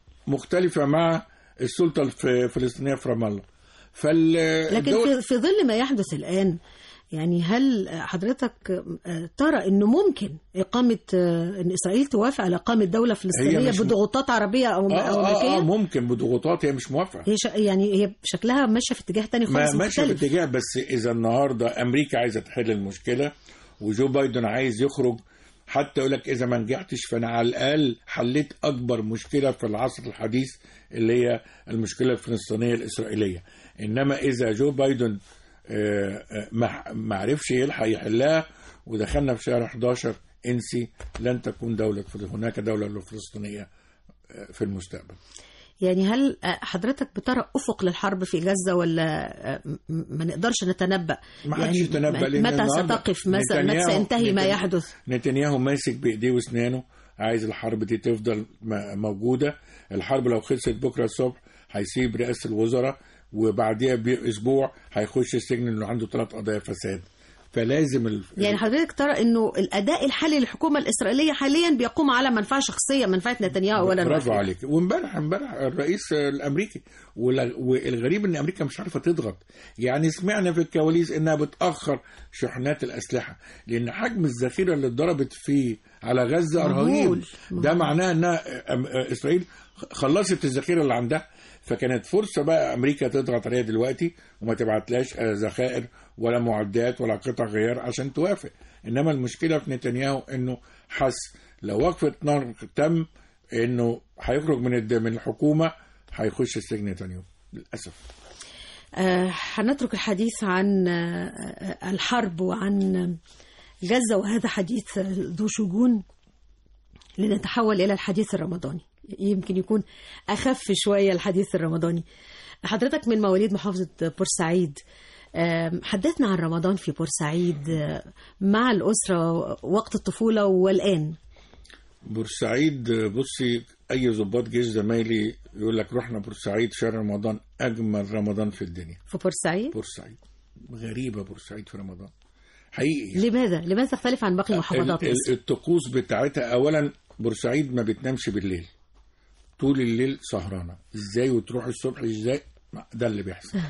مختلفه مع السلطه الف- الفلسطينيه في رام الله فال لكن في, في ظل ما يحدث الآن يعني هل حضرتك آه، ترى انه ممكن اقامه آه، ان اسرائيل توافق على اقامه دوله فلسطينيه مش م- بضغوطات عربيه او آه, او آه, آه امريكيه؟ ممكن بضغوطات هي مش موافقه هي ش... يعني هي شكلها ماشيه في اتجاه تاني ما خالص ماشي في مختلف اتجاه بس اذا النهارده امريكا عايزه تحل المشكله وجو بايدن عايز يخرج حتى يقول لك اذا ما نجحتش فانا على الاقل حليت اكبر مشكله في العصر الحديث اللي هي المشكله الفلسطينيه الاسرائيليه انما اذا جو بايدن آه، آه، ما ما عرفش يلحق يحلها ودخلنا في شهر 11 انسي لن تكون دوله هناك دوله فلسطينيه آه، في المستقبل يعني هل آه، حضرتك بترى افق للحرب في غزه ولا آه، م- ما نقدرش نتنبا ما حدش يعني يتنبأ لأن متى النهاردة ستقف مثلا متى نتنياهو- سينتهي ما نتن- يحدث نتنياهو ماسك بايديه واسنانه عايز الحرب دي تفضل م- موجوده الحرب لو خلصت بكره الصبح هيسيب رئاسه الوزراء وبعديها باسبوع هيخش السجن انه عنده ثلاث قضايا فساد فلازم ال... يعني حضرتك ترى انه الاداء الحالي للحكومه الاسرائيليه حاليا بيقوم على منفعه شخصيه منفعه نتنياهو اولا برافو وأخيراً. عليك وامبارح امبارح الرئيس الامريكي ولا- والغريب ان امريكا مش عارفه تضغط يعني سمعنا في الكواليس انها بتاخر شحنات الاسلحه لان حجم الذخيره اللي اتضربت فيه على غزه رهيب مهول. ده معناه انها أم- اسرائيل خلصت الذخيره اللي عندها فكانت فرصه بقى امريكا تضغط عليها دلوقتي وما تبعتلاش آه، ذخائر ولا معدات ولا قطع غيار عشان توافق انما المشكله في نتنياهو انه حس لو وقفه نار تم انه هيخرج من الد- من الحكومه هيخش السجن تاني يوم للاسف آه، هنترك الحديث عن آه، آه، الحرب وعن غزة وهذا حديث ذو شجون لنتحول إلى الحديث الرمضاني يمكن يكون أخف شوية الحديث الرمضاني حضرتك من مواليد محافظة بورسعيد آم، حدثنا عن رمضان في بورسعيد آه، مع الأسرة وقت الطفولة والآن بورسعيد بصي اي ضباط جيش زمايلي يقول لك رحنا بورسعيد شهر رمضان اجمل رمضان في الدنيا في بورسعيد بورسعيد غريبه بورسعيد في رمضان حقيقي لماذا؟ لماذا تختلف عن باقي محافظات ال- ال- مصر؟ الطقوس بتاعتها اولا بورسعيد ما بتنامش بالليل طول الليل سهرانه ازاي وتروح الصبح ازاي ما- ده اللي بيحصل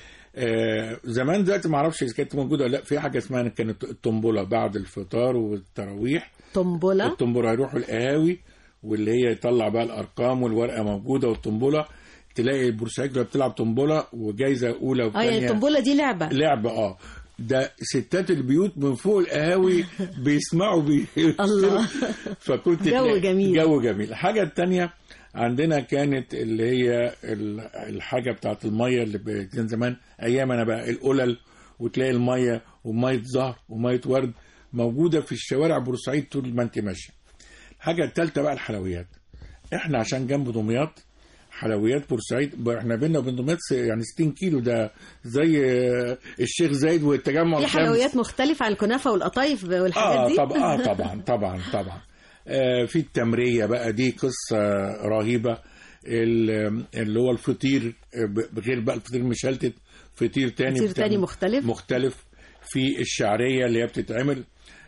آه زمان دلوقتي ما اعرفش اذا كانت موجوده ولا لا في حاجه اسمها كانت الطنبله بعد الفطار والتراويح طنبلة الطنبله يروحوا القهاوي واللي هي يطلع بقى الارقام والورقه موجوده والطنبله تلاقي بورسعيد وهي بتلعب طنبله وجايزه اولى اه يعني وثانيه الطنبلة دي لعبة لعبة اه ده ستات البيوت من فوق القهاوي بيسمعوا بي الله. فكنت جو تلاقي- جميل. جو جميل الحاجه الثانيه عندنا كانت اللي هي ال- الحاجه بتاعت الميه اللي ب- كان زمان ايام انا بقى القلل وتلاقي الميه وميه زهر وميه ورد موجوده في الشوارع بورسعيد طول ما انت ماشيه الحاجه الثالثه بقى الحلويات احنا عشان جنب دمياط حلويات بورسعيد ب- احنا بينا وبين دمياط س- يعني 60 كيلو ده زي آه، الشيخ زايد والتجمع في الخامس. حلويات مختلفة عن الكنافة والقطايف والحاجات اه دي طبعا اه طبعا طبعا طبعا آه في التمريه بقى دي قصه رهيبه ال- اللي هو الفطير آه، ب- غير بقى الفطير مشلتت فطير تاني فطير بتعمل- تاني مختلف. مختلف في الشعريه اللي هي بتتعمل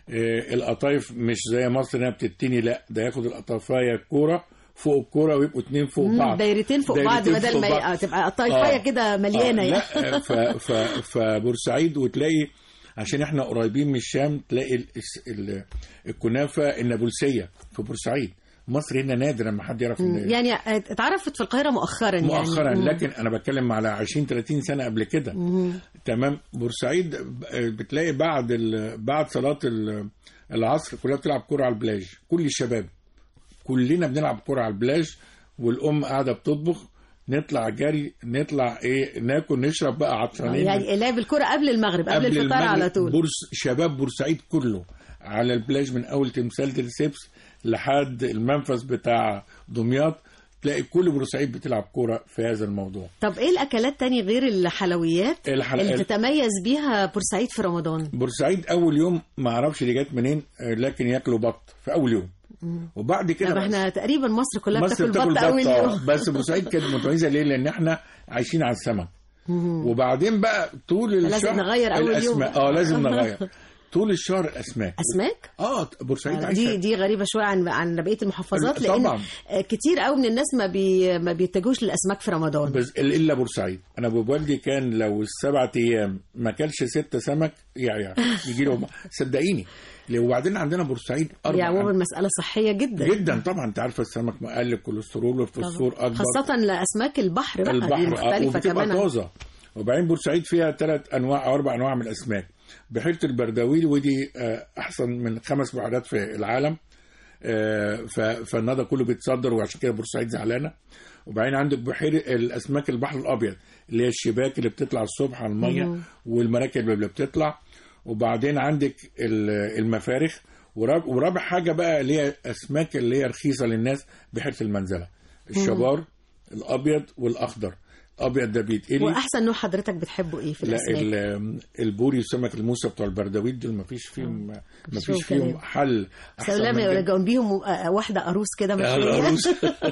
آه القطايف مش زي مصر انها بتتني لا ده ياخد القطافايه الكوره فوق الكوره ويبقوا اتنين فوق مم، بعض دايرتين فوق بعض دايرتين بدل فوق ما بعض. آه، تبقى قطايفايه آه. كده مليانة آه يعني لا ف ف فبورسعيد وتلاقي عشان احنا قريبين من الشام تلاقي ال ال الكنافه النابلسيه في بورسعيد مصر هنا نادر لما حد يعرف مم، ان يعني اتعرفت في القاهرة مؤخرا مؤخرا يعني مم. لكن انا بتكلم على 20 30 سنه قبل كده تمام بورسعيد ب- بتلاقي بعد ال... بعد صلاه ال- العصر كلها بتلعب كوره على البلاج كل الشباب كلنا بنلعب كوره على البلاج والام قاعده بتطبخ نطلع جري نطلع ايه ناكل نشرب بقى عطشانين يعني لعب الكرة قبل المغرب قبل, الفطار المغرب على طول بورس شباب بورسعيد كله على البلاج من اول تمثال السبس لحد المنفذ بتاع دمياط تلاقي كل بورسعيد بتلعب كوره في هذا الموضوع طب ايه الاكلات تاني غير الحلويات الحل... اللي تتميز بيها بورسعيد في رمضان بورسعيد اول يوم ما اعرفش دي جت منين آه، لكن ياكلوا بط في اول يوم وبعد كده طب بقى احنا تقريبا مصر كلها مصر بتاكل بط اول آه، يوم بس بورسعيد كانت متميزه ليه؟ لان احنا عايشين على السمك وبعدين بقى طول الشهر لازم نغير أول يوم. الأسماك. اه لازم نغير طول الشهر الاسماك اسماك اه بورسعيد دي عايشه دي غريبه شويه عن عن بقيه المحافظات لان طبعاً. آه، كتير قوي من الناس ما بي ما بيتجهوش للاسماك في رمضان بس الا بورسعيد انا ابو والدي كان لو السبع ايام ما كلش ستة سمك يعني يجي له صدقيني وبعدين عندنا بورسعيد اربع يعني عموما مساله صحيه جدا جدا طبعا انت عارفه السمك مقلل كوليسترول والفوسفور اكبر خاصه لاسماك البحر بقى دي البحر آه، مختلفه وبتبقى كمان عن- طازه وبعدين بورسعيد فيها ثلاث انواع او اربع انواع من الاسماك بحيره البردويل ودي آه، احسن من خمس بحيرات في العالم آه، ف- فالنهارده كله بيتصدر وعشان كده بورسعيد زعلانه وبعدين عندك بحيره الاسماك البحر الابيض اللي هي الشباك اللي بتطلع الصبح على الميه والمراكب اللي بتطلع وبعدين عندك ال- المفارخ وراب- ورابع حاجه بقى اللي هي اسماك اللي هي رخيصه للناس بحيره المنزله الشبار الابيض والاخضر الابيض ده بيتقلي واحسن نوع حضرتك بتحبه ايه في لا الاسماك ال- البوري وسمك الموسى بتوع البردويل دول ما فيش فيهم ما شو فيش فيهم كلام. حل أحسن سلام من يا كده. جنبيهم آه، واحده قاروس كده آه، مشويه القاروص.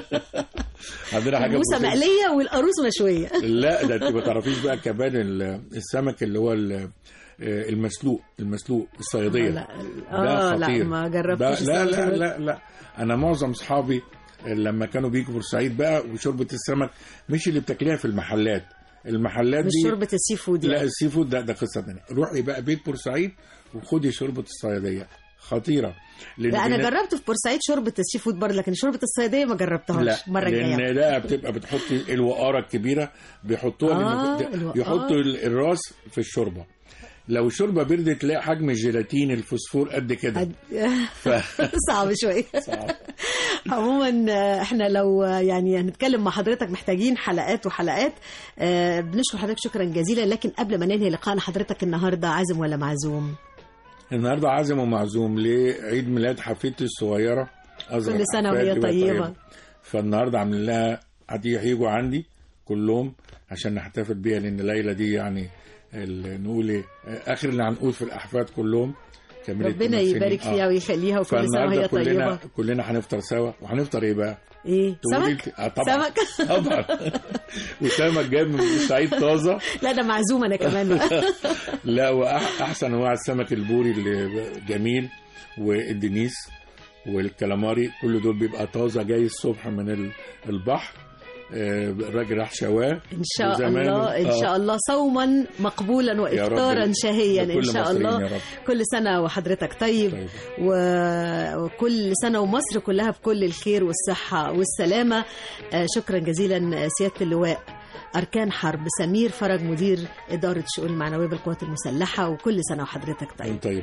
عندنا حاجه موسى بورسعيد. مقليه والقاروس مشويه لا ده انت ما تعرفيش بقى كمان ال- السمك اللي هو ال- آه، المسلوق المسلوق الصياديه لا ده اه لا خطير ما ده جربتش لا لا السمك. لا لا انا معظم اصحابي لما كانوا بيجوا بورسعيد بقى وشوربه السمك مش اللي بتاكليها في المحلات المحلات مش دي شوربه السي فود لا يعني. السي فود ده ده قصه ثانيه روحي بقى بيت بورسعيد وخدي شوربه الصياديه خطيره لأن لا انا دي- جربت في بورسعيد شوربه السي فود برضه لكن شوربه الصياديه ما لا جربتهاش المره الجايه لان ده بتبقى بتحطي الوقاره الكبيره بيحطوها آه، لأن ده- الوقارة. يحطوا ال- الراس في الشوربه لو الشوربه بردت تلاقي حجم الجيلاتين الفوسفور قد كده ف... صعب شويه صعب. عموما آه، احنا لو آه، يعني هنتكلم مع حضرتك محتاجين حلقات وحلقات آه، بنشكر حضرتك شكرا جزيلا لكن قبل ما ننهي لقائنا حضرتك النهارده عازم ولا معزوم النهارده عازم ومعزوم لعيد ميلاد حفيدتي الصغيره أصغر كل سنة وهي أحفادي طيبة. فالنهارده عاملين لها هديه هيجوا عندي كلهم عشان نحتفل بيها لان ليلى دي يعني ال- نقول ايه اخر العنقود في الاحفاد كلهم كملت ربنا ثمان سنين. يبارك آه. فيها ويخليها وكل سنه فالنهارده وهي كلنا طيبه كلنا هنفطر سوا وهنفطر ايه بقى؟ ايه تقولي سمك انت- آه طبعا سمك طبعا وسمك جاي من بورسعيد طازه لا ده معزومه انا كمان بقى لا واحسن انواع السمك البوري اللي جميل والدنيس والكلاماري كل دول بيبقى طازه جاي الصبح من ال- البحر آه، الراجل راح شواه ان شاء وزمان- الله ان آه. شاء الله صوما مقبولا يا رب وافطارا شهيا ان لكل شاء مصريين الله يا رب. كل سنه وحضرتك طيب طيب. و- وكل سنه ومصر كلها بكل الخير والصحه والسلامه آه، شكرا جزيلا سياده اللواء أركان حرب سمير فرج مدير إدارة الشؤون المعنوية بالقوات المسلحة وكل سنة وحضرتك طيب طيب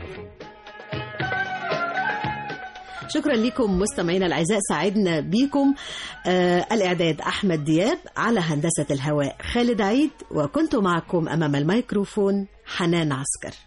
شكرا لكم مستمعينا الأعزاء سعدنا بكم آه الإعداد أحمد دياب على هندسة الهواء خالد عيد وكنت معكم أمام الميكروفون حنان عسكر